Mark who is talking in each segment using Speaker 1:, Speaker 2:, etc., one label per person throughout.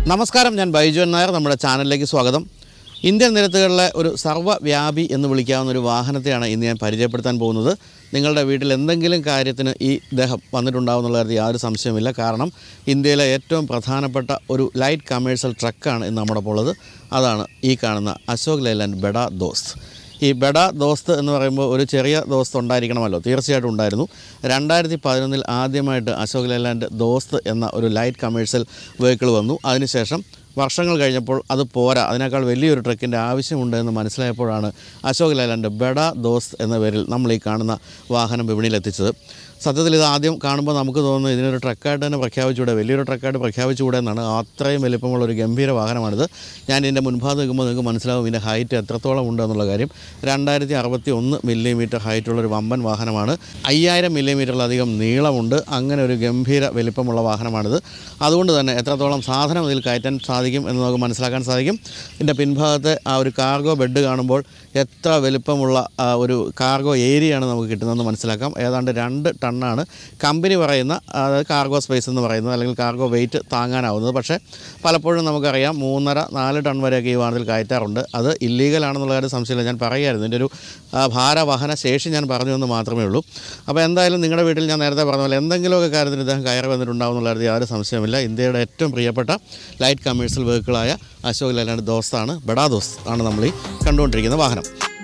Speaker 1: നമസ്കാരം ഞാൻ ബൈജു നായർ നമ്മുടെ ചാനലിലേക്ക് സ്വാഗതം ഇന്ത്യൻ നിരത്തുകളിലെ ഒരു സർവ്വവ്യാപി എന്ന് വിളിക്കാവുന്ന ഒരു വാഹനത്തെയാണ് ഇന്ന് ഞാൻ പരിചയപ്പെടുത്താൻ പോകുന്നത് നിങ്ങളുടെ വീട്ടിൽ എന്തെങ്കിലും കാര്യത്തിന് ഈ ഇദ്ദേഹം വന്നിട്ടുണ്ടാവുന്നുള്ള കാര്യത്തിൽ യാതൊരു സംശയമില്ല കാരണം ഇന്ത്യയിലെ ഏറ്റവും പ്രധാനപ്പെട്ട ഒരു ലൈറ്റ് കമേഴ്ഷ്യൽ ട്രക്കാണ് ഇന്ന് നമ്മുടെ ഒപ്പം ഉള്ളത് അതാണ് ഈ കാണുന്ന അശോക് ലേലാൻഡ് ബെഡ ദോസ്ത് ഈ ബെഡ ദോസ്ത് എന്ന് പറയുമ്പോൾ ഒരു ചെറിയ ദോസ്ത് ഉണ്ടായിരിക്കണമല്ലോ തീർച്ചയായിട്ടും ഉണ്ടായിരുന്നു രണ്ടായിരത്തി പതിനൊന്നിൽ ആദ്യമായിട്ട് അശോക് ലേലാൻഡ് ദോസ്ത് എന്ന ഒരു ലൈറ്റ് കമേഴ്ഷ്യൽ വെഹിക്കിൾ വന്നു അതിനുശേഷം വർഷങ്ങൾ കഴിഞ്ഞപ്പോൾ അത് പോരാ അതിനേക്കാൾ വലിയൊരു ട്രക്കിൻ്റെ ആവശ്യമുണ്ട് എന്ന് മനസ്സിലായപ്പോഴാണ് അശോക് ലേലാൻഡ് ബെഡ ദോസ്ത് എന്ന പേരിൽ നമ്മൾ ഈ കാണുന്ന വാഹനം വിപണിയിലെത്തിച്ചത് സത്യത്തിൽ ഇത് ആദ്യം കാണുമ്പോൾ നമുക്ക് തോന്നുന്നു ഇതിനൊരു ട്രക്കായിട്ട് തന്നെ പ്രഖ്യാപിച്ചുകൂടെ വലിയൊരു ട്രക്കായിട്ട് പ്രഖ്യാപിച്ചുകൂടെ എന്നാണ് അത്രയും വലിപ്പമുള്ള ഒരു ഗംഭീര വാഹനമാണിത് ഞാൻ ഇതിൻ്റെ മുൻഭാഗത്ത് നിൽക്കുമ്പോൾ നിങ്ങൾക്ക് മനസ്സിലാവും ഇതിൻ്റെ ഹൈറ്റ് എത്രത്തോളം ഉണ്ട് എന്നുള്ള കാര്യം രണ്ടായിരത്തി അറുപത്തി ഒന്ന് മില്ലിമീറ്റർ ഹൈറ്റുള്ള ഒരു വമ്പൻ വാഹനമാണ് അയ്യായിരം മില്ലിമീറ്ററിലധികം നീളമുണ്ട് അങ്ങനെ ഒരു ഗംഭീര വലിപ്പമുള്ള വാഹനമാണിത് അതുകൊണ്ട് തന്നെ എത്രത്തോളം സാധനം ഇതിൽ കയറ്റാൻ സാധിക്കും എന്ന് നമുക്ക് മനസ്സിലാക്കാൻ സാധിക്കും ഇതിൻ്റെ പിൻഭാഗത്തെ ആ ഒരു കാർഗോ ബെഡ് കാണുമ്പോൾ എത്ര വലിപ്പമുള്ള ആ, ഒരു കാർഗോ ഏരിയയാണ് നമുക്ക് കിട്ടുന്നതെന്ന് മനസ്സിലാക്കാം ഏതാണ്ട് രണ്ട് ടണ്ണാണ് കമ്പനി പറയുന്ന അതായത് കാർഗോ സ്പേസ് എന്ന് പറയുന്നത് അല്ലെങ്കിൽ കാർഗോ വെയിറ്റ് താങ്ങാനാവുന്നത് പക്ഷേ പലപ്പോഴും നമുക്കറിയാം മൂന്നര നാല് ടൺ വരെയൊക്കെ ഈ വാഹനത്തിൽ കയറ്റാറുണ്ട് അത് ഇല്ലീഗലാണെന്നുള്ള കാര്യം സംശയമില്ല ഞാൻ പറയുമായിരുന്നു ഇതിൻ്റെ ഒരു ആ, ഭാരവഹന ശേഷി ഞാൻ പറഞ്ഞു എന്ന് മാത്രമേ ഉള്ളൂ അപ്പോൾ എന്തായാലും നിങ്ങളുടെ വീട്ടിൽ ഞാൻ നേരത്തെ പറഞ്ഞ പോലെ എന്തെങ്കിലുമൊക്കെ കാര്യത്തിന് ഇദ്ദേഹം കയറി വന്നിട്ടുണ്ടാവും എന്നുള്ള കാര്യത്തിൽ യാതൊരു സംശയമില്ല ഇന്ത്യയുടെ ഏറ്റവും പ്രിയപ്പെട്ട ലൈറ്റ് കമേഴ്ഷ്യൽ വെഹിക്കിളായ അശോക് ലേലാൻഡ് ദോസ്താണ് ബഡാ ദോസ് ആണ് നമ്മൾ ഈ കണ്ടുകൊണ്ടിരിക്കുന്ന വാഹനം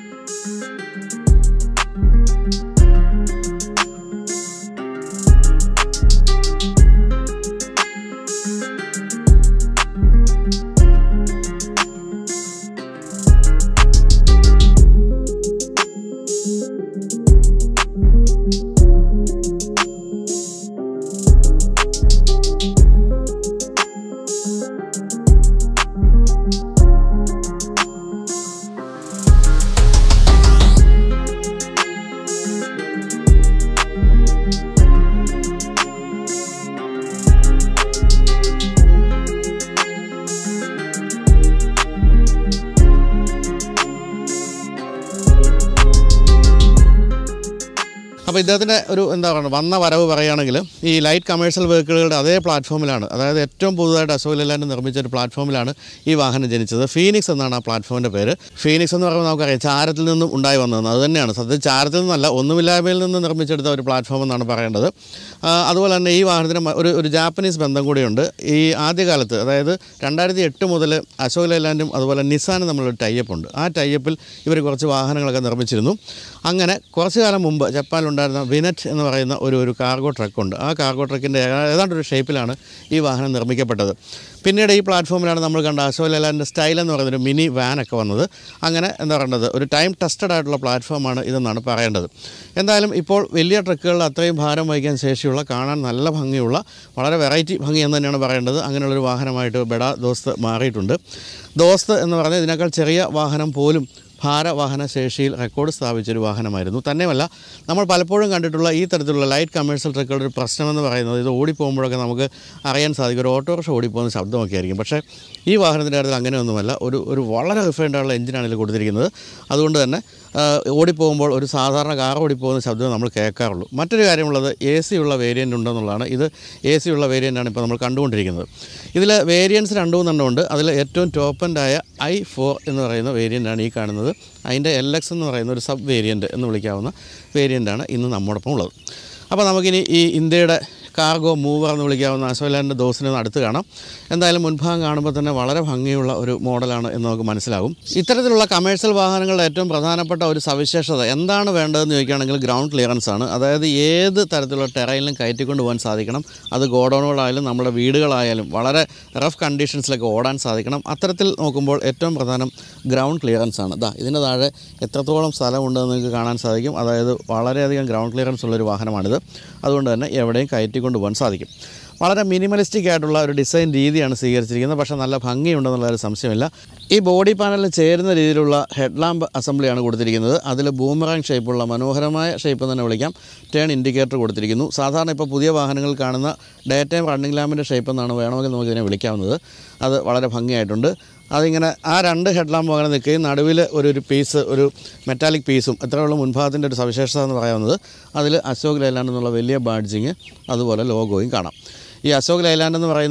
Speaker 1: അപ്പോൾ ഇദ്ദേഹത്തിൻ്റെ ഒരു എന്താ പറയുക വന്ന വരവ് പറയുകയാണെങ്കിൽ ഈ ലൈറ്റ് കമേഴ്ഷ്യൽ വെഹിക്കിളുകളുടെ അതേ പ്ലാറ്റ്ഫോമിലാണ് അതായത് ഏറ്റവും പുതുതായിട്ട് അശോക് ലെല്ലാൻഡ് നിർമ്മിച്ച ഒരു പ്ലാറ്റ്ഫോമിലാണ് ഈ വാഹനം ജനിച്ചത് ഫീനിക്സ് എന്നാണ് ആ പ്ലാറ്റ്ഫോമിൻ്റെ പേര് ഫീനിക്സ് എന്ന് പറയുമ്പോൾ നമുക്കറിയാം ചാരത്തിൽ നിന്നും ഉണ്ടായി വന്നതെന്ന് അത് തന്നെയാണ് സത്യത്തിൽ ചാരത്തിൽ നിന്നല്ല ഒന്നുമില്ലായ്മയിൽ നിന്ന് നിർമ്മിച്ചെടുത്ത ഒരു പ്ലാറ്റ്ഫോം എന്നാണ് പറയേണ്ടത് ആ, അതുപോലെ തന്നെ ഈ വാഹനത്തിന് മ- ഒരു ഒരു ജാപ്പനീസ് ബന്ധം കൂടിയുണ്ട് ഈ ആദ്യകാലത്ത് അതായത് രണ്ടായിരത്തി എട്ട് മുതൽ അശോക് ലെല്ലാൻഡും അതുപോലെ നിസാനും തമ്മിലൊരു ടൈപ്പ് ഉണ്ട് ആ ടൈപ്പിൽ ഇവർ കുറച്ച് വാഹനങ്ങളൊക്കെ നിർമ്മിച്ചിരുന്നു അങ്ങനെ കുറച്ച് കാലം മുമ്പ് ജപ്പാനിലുണ്ടായിരുന്ന വിനറ്റ് എന്ന് പറയുന്ന ഒരു ഒരു കാർഗോ ട്രക്കുണ്ട് ആ കാർഗോ ട്രക്കിൻ്റെ ഏതാണ്ട് ഒരു ഷേപ്പിലാണ് ഈ വാഹനം നിർമ്മിക്കപ്പെട്ടത് പിന്നീട് ഈ പ്ലാറ്റ്ഫോമിലാണ് നമ്മൾ കണ്ട അശോക് ലെലാൻഡിൻ്റെ സ്റ്റൈൽ എന്ന് പറയുന്നൊരു മിനി വാനൊക്കെ വന്നത് അങ്ങനെ എന്താ പറയേണ്ടത് ഒരു ടൈം ടെസ്റ്റഡ് ആയിട്ടുള്ള പ്ലാറ്റ്ഫോമാണ് ഇതെന്നാണ് പറയേണ്ടത് എന്തായാലും ഇപ്പോൾ വലിയ ട്രക്കുകളിൽ അത്രയും ഭാരം വഹിക്കാൻ ശേഷിയുള്ള കാണാൻ നല്ല ഭംഗിയുള്ള വളരെ വെറൈറ്റി ഭംഗി എന്ന് തന്നെയാണ് പറയേണ്ടത് അങ്ങനെയുള്ളൊരു വാഹനമായിട്ട് ബെഡ ദോസ്ത് മാറിയിട്ടുണ്ട് ദോസ്ത് എന്ന് പറഞ്ഞാൽ ഇതിനേക്കാൾ ചെറിയ വാഹനം പോലും ഭാരവാഹന ശേഷിയിൽ റെക്കോർഡ് സ്ഥാപിച്ചൊരു വാഹനമായിരുന്നു തന്നെയുമല്ല നമ്മൾ പലപ്പോഴും കണ്ടിട്ടുള്ള ഈ തരത്തിലുള്ള ലൈറ്റ് കമേഴ്ഷ്യൽ ട്രക്കുകളുടെ ഒരു പ്രശ്നമെന്ന് പറയുന്നത് ഇത് ഓടിപ്പോകുമ്പോഴൊക്കെ നമുക്ക് അറിയാൻ സാധിക്കും ഒരു ഓട്ടോറിക്ഷ ഓടിപ്പോകുന്ന ശബ്ദമൊക്കെ ആയിരിക്കും പക്ഷേ ഈ വാഹനത്തിൻ്റെ കാര്യത്തിൽ അങ്ങനെയൊന്നുമല്ല ഒരു ഒരു വളരെ റിഫൈൻഡ് ആയിട്ടുള്ള എഞ്ചിനാണ് ഇതിൽ കൊടുത്തിരിക്കുന്നത് അതുകൊണ്ട് തന്നെ ആ, ഓടിപ്പോകുമ്പോൾ ഒരു സാധാരണ കാർ ഓടിപ്പോകുന്ന ശബ്ദം നമ്മൾ കേൾക്കാറുള്ളൂ മറ്റൊരു കാര്യമുള്ളത് എ സി ഉള്ള വേരിയൻ്റ് ഉണ്ടെന്നുള്ളതാണ് ഇത് എ സി ഉള്ള വേരിയൻ്റാണ് ഇപ്പോൾ നമ്മൾ കണ്ടുകൊണ്ടിരിക്കുന്നത് ഇതിൽ വേരിയൻസ് രണ്ട് മൂന്നെണ്ണം ഉണ്ട് അതിൽ ഏറ്റവും ടോപ്പ് ആയ ഐ ഫോർ എന്ന് പറയുന്ന വേരിയൻ്റാണ് ഈ കാണുന്നത് അതിൻ്റെ എൽ എക്സ് എന്ന് പറയുന്ന ഒരു സബ് വേരിയൻറ്റ് എന്ന് വിളിക്കാവുന്ന വേരിയൻ്റാണ് ഇന്ന് നമ്മോടൊപ്പം ഉള്ളത് അപ്പോൾ നമുക്കിനി ഈ ഇന്ത്യയുടെ കാർഗോ മൂവർ എന്ന് വിളിക്കാവുന്ന അശോലാൻഡ് ദോസിനെ ഒന്ന് അടുത്ത് കാണാം എന്തായാലും മുൻഭാഗം കാണുമ്പോൾ തന്നെ വളരെ ഭംഗിയുള്ള ഒരു മോഡലാണ് എന്ന് നമുക്ക് മനസ്സിലാകും ഇത്തരത്തിലുള്ള കമേഴ്ഷ്യൽ വാഹനങ്ങളുടെ ഏറ്റവും പ്രധാനപ്പെട്ട ഒരു സവിശേഷത എന്താണ് വേണ്ടതെന്ന് ചോദിക്കുകയാണെങ്കിൽ ഗ്രൗണ്ട് ക്ലിയറൻസ് ആണ് അതായത് ഏത് തരത്തിലുള്ള ടെറയിലും കയറ്റിക്കൊണ്ട് പോകാൻ സാധിക്കണം അത് ഗോഡൗണുകളായാലും നമ്മുടെ വീടുകളായാലും വളരെ റഫ് കണ്ടീഷൻസിലൊക്കെ ഓടാൻ സാധിക്കണം അത്തരത്തിൽ നോക്കുമ്പോൾ ഏറ്റവും പ്രധാനം ഗ്രൗണ്ട് ക്ലിയറൻസ് ആണ് ദാ ഇതിൻ്റെ താഴെ എത്രത്തോളം സ്ഥലമുണ്ടെന്ന് നിങ്ങൾക്ക് കാണാൻ സാധിക്കും അതായത് വളരെയധികം ഗ്രൗണ്ട് ക്ലിയറൻസ് ഉള്ളൊരു വാഹനമാണിത് അതുകൊണ്ട് തന്നെ എവിടെയും കയറ്റിക്കൊണ്ട് പോകാൻ സാധിക്കും വളരെ മിനിമലിസ്റ്റിക് ആയിട്ടുള്ള ഒരു ഡിസൈൻ രീതിയാണ് സ്വീകരിച്ചിരിക്കുന്നത് പക്ഷേ നല്ല ഭംഗിയുണ്ടെന്നുള്ള ഒരു സംശയമില്ല ഈ ബോഡി പാനലിന് ചേരുന്ന രീതിയിലുള്ള ഹെഡ് ലാമ്പ് അസംബ്ലിയാണ് കൊടുത്തിരിക്കുന്നത് അതിൽ ബൂമറാങ് ഷേപ്പുള്ള മനോഹരമായ ഷേപ്പ് എന്ന് തന്നെ വിളിക്കാം ടേൺ ഇൻഡിക്കേറ്റർ കൊടുത്തിരിക്കുന്നു സാധാരണ ഇപ്പോൾ പുതിയ വാഹനങ്ങളിൽ കാണുന്ന ഡേ ടൈം റണ്ണിംഗ് ലാമ്പിൻ്റെ ഷേപ്പ് എന്നാണ് വേണമെങ്കിൽ നമുക്ക് ഇതിനെ വിളിക്കാവുന്നത് അത് വളരെ ഭംഗിയായിട്ടുണ്ട് അതിങ്ങനെ ആ രണ്ട് ഹെഡ് ലാമ്പ് അങ്ങനെ നിൽക്കുകയും നടുവിൽ ഒരു ഒരു പീസ് ഒരു മെറ്റാലിക് പീസും ഇത്രയുള്ള മുൻഭാഗത്തിൻ്റെ ഒരു സവിശേഷത എന്ന് പറയാവുന്നത് അതിൽ അശോക് ലൈലാൻഡ് എന്നുള്ള വലിയ ബാഡ്ജിങ് അതുപോലെ ലോഗോയും കാണാം ഈ അശോക് ലൈലാൻഡ് എന്ന് പറയുന്നത്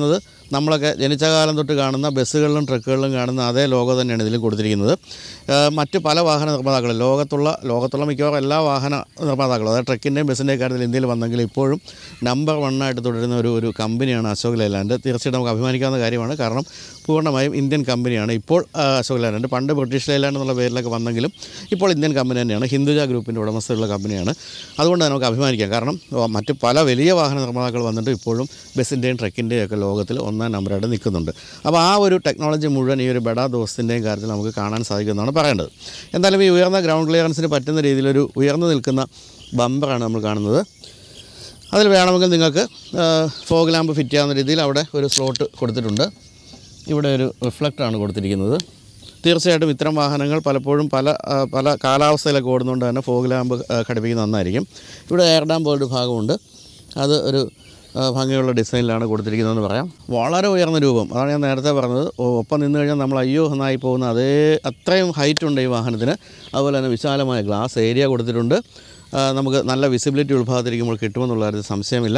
Speaker 1: നമ്മളൊക്കെ ജനിച്ച കാലം തൊട്ട് കാണുന്ന ബസ്സുകളിലും ട്രക്കുകളിലും കാണുന്ന അതേ ലോഗോ തന്നെയാണ് ഇതിലും കൊടുത്തിരിക്കുന്നത് ആ, മറ്റ് പല വാഹന നിർമ്മാതാക്കളും ലോകത്തുള്ള ലോകത്തുള്ള മിക്കവാറും എല്ലാ വാഹന നിർമ്മാതാക്കളും അതായത് ട്രക്കിൻ്റെയും ബസ്സിൻ്റെയും കാര്യത്തിൽ ഇന്ത്യയിൽ വന്നെങ്കിൽ ഇപ്പോഴും നമ്പർ വണ്ണായിട്ട് തുടരുന്ന ഒരു ഒരു കമ്പനിയാണ് അശോക് ലൈലാൻഡ് തീർച്ചയായിട്ടും നമുക്ക് അഭിമാനിക്കാവുന്ന കാര്യമാണ് കാരണം പൂർണ്ണമായും ഇന്ത്യൻ കമ്പനിയാണ് ഇപ്പോൾ ആ, അശോക് ലൈലാൻഡ് പണ്ട് ബ്രിട്ടീഷ് ലൈലാൻഡ് എന്നുള്ള പേരിലൊക്കെ വന്നെങ്കിലും ഇപ്പോൾ ഇന്ത്യൻ കമ്പനി തന്നെയാണ് ഹിന്ദുജ ഗ്രൂപ്പിൻ്റെ ഉടമസ്ഥയുള്ള കമ്പനിയാണ് അതുകൊണ്ട് തന്നെ നമുക്ക് അഭിമാനിക്കാം കാരണം ഓ, മറ്റ് പല വലിയ വാഹന നിർമ്മാതാക്കൾ വന്നിട്ട് ഇപ്പോഴും ബസ്സിൻ്റെയും ട്രക്കിൻ്റെയും ഒക്കെ ലോകത്തിൽ ഒന്നാം നമ്പറായിട്ട് നിൽക്കുന്നുണ്ട് അപ്പോൾ ആ ഒരു ടെക്നോളജി മുഴുവൻ ഈ ഒരു ബഡാ ദോസ്തിൻ്റെയും കാര്യത്തിൽ നമുക്ക് കാണാൻ സാധിക്കുമെന്നാണ് പറയേണ്ടത് എന്തായാലും ഈ ഉയർന്ന ഗ്രൗണ്ട് ക്ലിയറൻസിന് പറ്റുന്ന രീതിയിലൊരു ഉയർന്നു നിൽക്കുന്ന ബമ്പറാണ് നമ്മൾ കാണുന്നത് അതിൽ വേണമെങ്കിൽ നിങ്ങൾക്ക് ഫോഗ് ലാമ്പ് ഫിറ്റ് ചെയ്യാവുന്ന രീതിയിൽ അവിടെ ഒരു സ്ലോട്ട് കൊടുത്തിട്ടുണ്ട് ഇവിടെ ഒരു റിഫ്ലക്റ്റാണ് കൊടുത്തിരിക്കുന്നത് തീർച്ചയായിട്ടും ഇത്തരം വാഹനങ്ങൾ പലപ്പോഴും പല ആ, പല കാലാവസ്ഥയിലൊക്കെ ഓടുന്നതുകൊണ്ട് തന്നെ ഫോഗ് ലാമ്പ് ആ, ഘടിപ്പിക്കുന്നത് നന്നായിരിക്കും ഇവിടെ എയർ ഡാം പോലൊരു ഭാഗമുണ്ട് അത് ഒരു ആ, ഭംഗിയുള്ള ഡിസൈനിലാണ് കൊടുത്തിരിക്കുന്നതെന്ന് പറയാം വളരെ ഉയർന്ന രൂപം അതാണ് ഞാൻ നേരത്തെ പറഞ്ഞത് ഒ- ഒപ്പം നിന്ന് കഴിഞ്ഞാൽ നമ്മൾ അയ്യോ എന്നായി പോകുന്ന അതേ അത്രയും ഹൈറ്റ് ഉണ്ട് ഈ വാഹനത്തിന് അതുപോലെ തന്നെ വിശാലമായ ഗ്ലാസ് ഏരിയ കൊടുത്തിട്ടുണ്ട് ആ, നമുക്ക് നല്ല വിസിബിലിറ്റി ഉൾഭാഗത്തിരിക്കുമ്പോൾ കിട്ടുമെന്നുള്ള കാര്യത്തിൽ സംശയമില്ല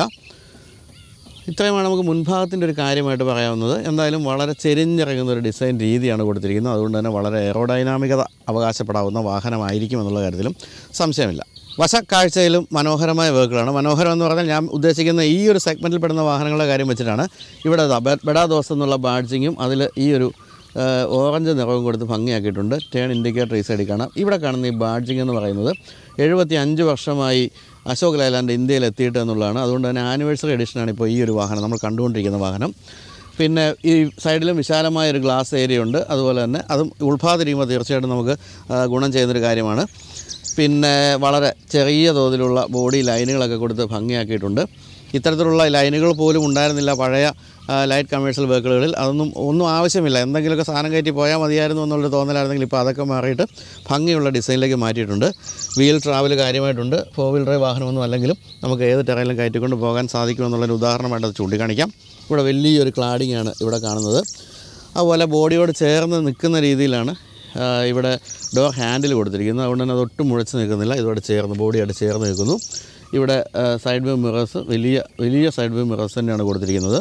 Speaker 1: ഇത്രയുമാണ് നമുക്ക് മുൻഭാഗത്തിൻ്റെ ഒരു കാര്യമായിട്ട് പറയാവുന്നത് എന്തായാലും വളരെ ചെരിഞ്ഞിറങ്ങുന്ന ഒരു ഡിസൈൻ രീതിയാണ് കൊടുത്തിരിക്കുന്നത് അതുകൊണ്ട് തന്നെ വളരെ എയറോഡൈനാമികത അവകാശപ്പെടാവുന്ന വാഹനമായിരിക്കും എന്നുള്ള കാര്യത്തിലും സംശയമില്ല വശക്കാഴ്ചയിലും മനോഹരമായ വർക്കുകളാണ് മനോഹരം എന്ന് പറഞ്ഞാൽ ഞാൻ ഉദ്ദേശിക്കുന്ന ഈ ഒരു സെഗ്മെൻറ്റിൽ പെടുന്ന വാഹനങ്ങളുടെ കാര്യം വെച്ചിട്ടാണ് ഇവിടെ ദാ ബെ- ബെഡാ ദോസ് എന്നുള്ള ബാഡ്ജിങ്ങും അതിൽ ഈ ഒരു ആ, ഓറഞ്ച് നിറവും കൊടുത്ത് ഭംഗിയാക്കിയിട്ടുണ്ട് ടേൺ ഇൻഡിക്കേറ്റർ ഈ സൈഡിൽ കാണാം ഇവിടെ കാണുന്ന ഈ ബാഡ്ജിങ് എന്ന് പറയുന്നത് എഴുപത്തി അഞ്ച് വർഷമായി അശോക് ലൈലാൻഡ് ഇന്ത്യയിൽ എത്തിയിട്ട് എന്നുള്ളതാണ് അതുകൊണ്ട് തന്നെ ആനിവേഴ്സറി എഡിഷനാണ് ഇപ്പോൾ ഈ ഒരു വാഹനം നമ്മൾ കണ്ടുകൊണ്ടിരിക്കുന്ന വാഹനം പിന്നെ ഈ സൈഡിലും വിശാലമായ ഒരു ഗ്ലാസ് ഏരിയ ഉണ്ട് അതുപോലെ തന്നെ അതും ഉൾഭാഗത്തിരിക്കുമ്പോൾ തീർച്ചയായിട്ടും നമുക്ക് ആ, ഗുണം ചെയ്യുന്നൊരു കാര്യമാണ് പിന്നെ വളരെ ചെറിയ തോതിലുള്ള ബോഡി ലൈനുകളൊക്കെ കൊടുത്ത് ഭംഗിയാക്കിയിട്ടുണ്ട് ഇത്തരത്തിലുള്ള ലൈനുകൾ പോലും ഉണ്ടായിരുന്നില്ല പഴയ ആ, ലൈറ്റ് കമേഴ്ഷ്യൽ വെഹിക്കിളുകളിൽ അതൊന്നും ഒന്നും ആവശ്യമില്ല എന്തെങ്കിലുമൊക്കെ സാധനം കയറ്റി പോയാൽ മതിയായിരുന്നു എന്നുള്ളൊരു തോന്നലായിരുന്നെങ്കിൽ ഇപ്പോൾ അതൊക്കെ മാറിയിട്ട് ഭംഗിയുള്ള ഡിസൈനിലേക്ക് മാറ്റിയിട്ടുണ്ട് വീൽ ട്രാവൽ കാര്യമായിട്ടുണ്ട് ഫോർ വീൽ ഡ്രൈവ് വാഹനമൊന്നും അല്ലെങ്കിലും നമുക്ക് ഏത് ടെറയിലും കയറ്റിക്കൊണ്ട് പോകാൻ സാധിക്കുമെന്നുള്ളൊരു ഉദാഹരണമായിട്ട് അത് ചൂണ്ടിക്കാണിക്കാം ഇവിടെ വലിയൊരു ക്ലാഡിംഗ് ആണ് ഇവിടെ കാണുന്നത് അതുപോലെ ബോഡിയോട് ചേർന്ന് നിൽക്കുന്ന രീതിയിലാണ് ആ, ഇവിടെ ഡോർ ഹാൻഡിൽ കൊടുത്തിരിക്കുന്നത് അതുകൊണ്ട് തന്നെ അത് ഒട്ടും മുഴച്ച് നിൽക്കുന്നില്ല ഇതോടെ ചേർന്ന് ബോഡിയായിട്ട് ചേർന്ന് നിൽക്കുന്നു ഇവിടെ സൈഡ് വ്യൂ മിറേഴ്സ് വലിയ വലിയ സൈഡ് വ്യൂ മിറേഴ്സ് തന്നെയാണ് കൊടുത്തിരിക്കുന്നത്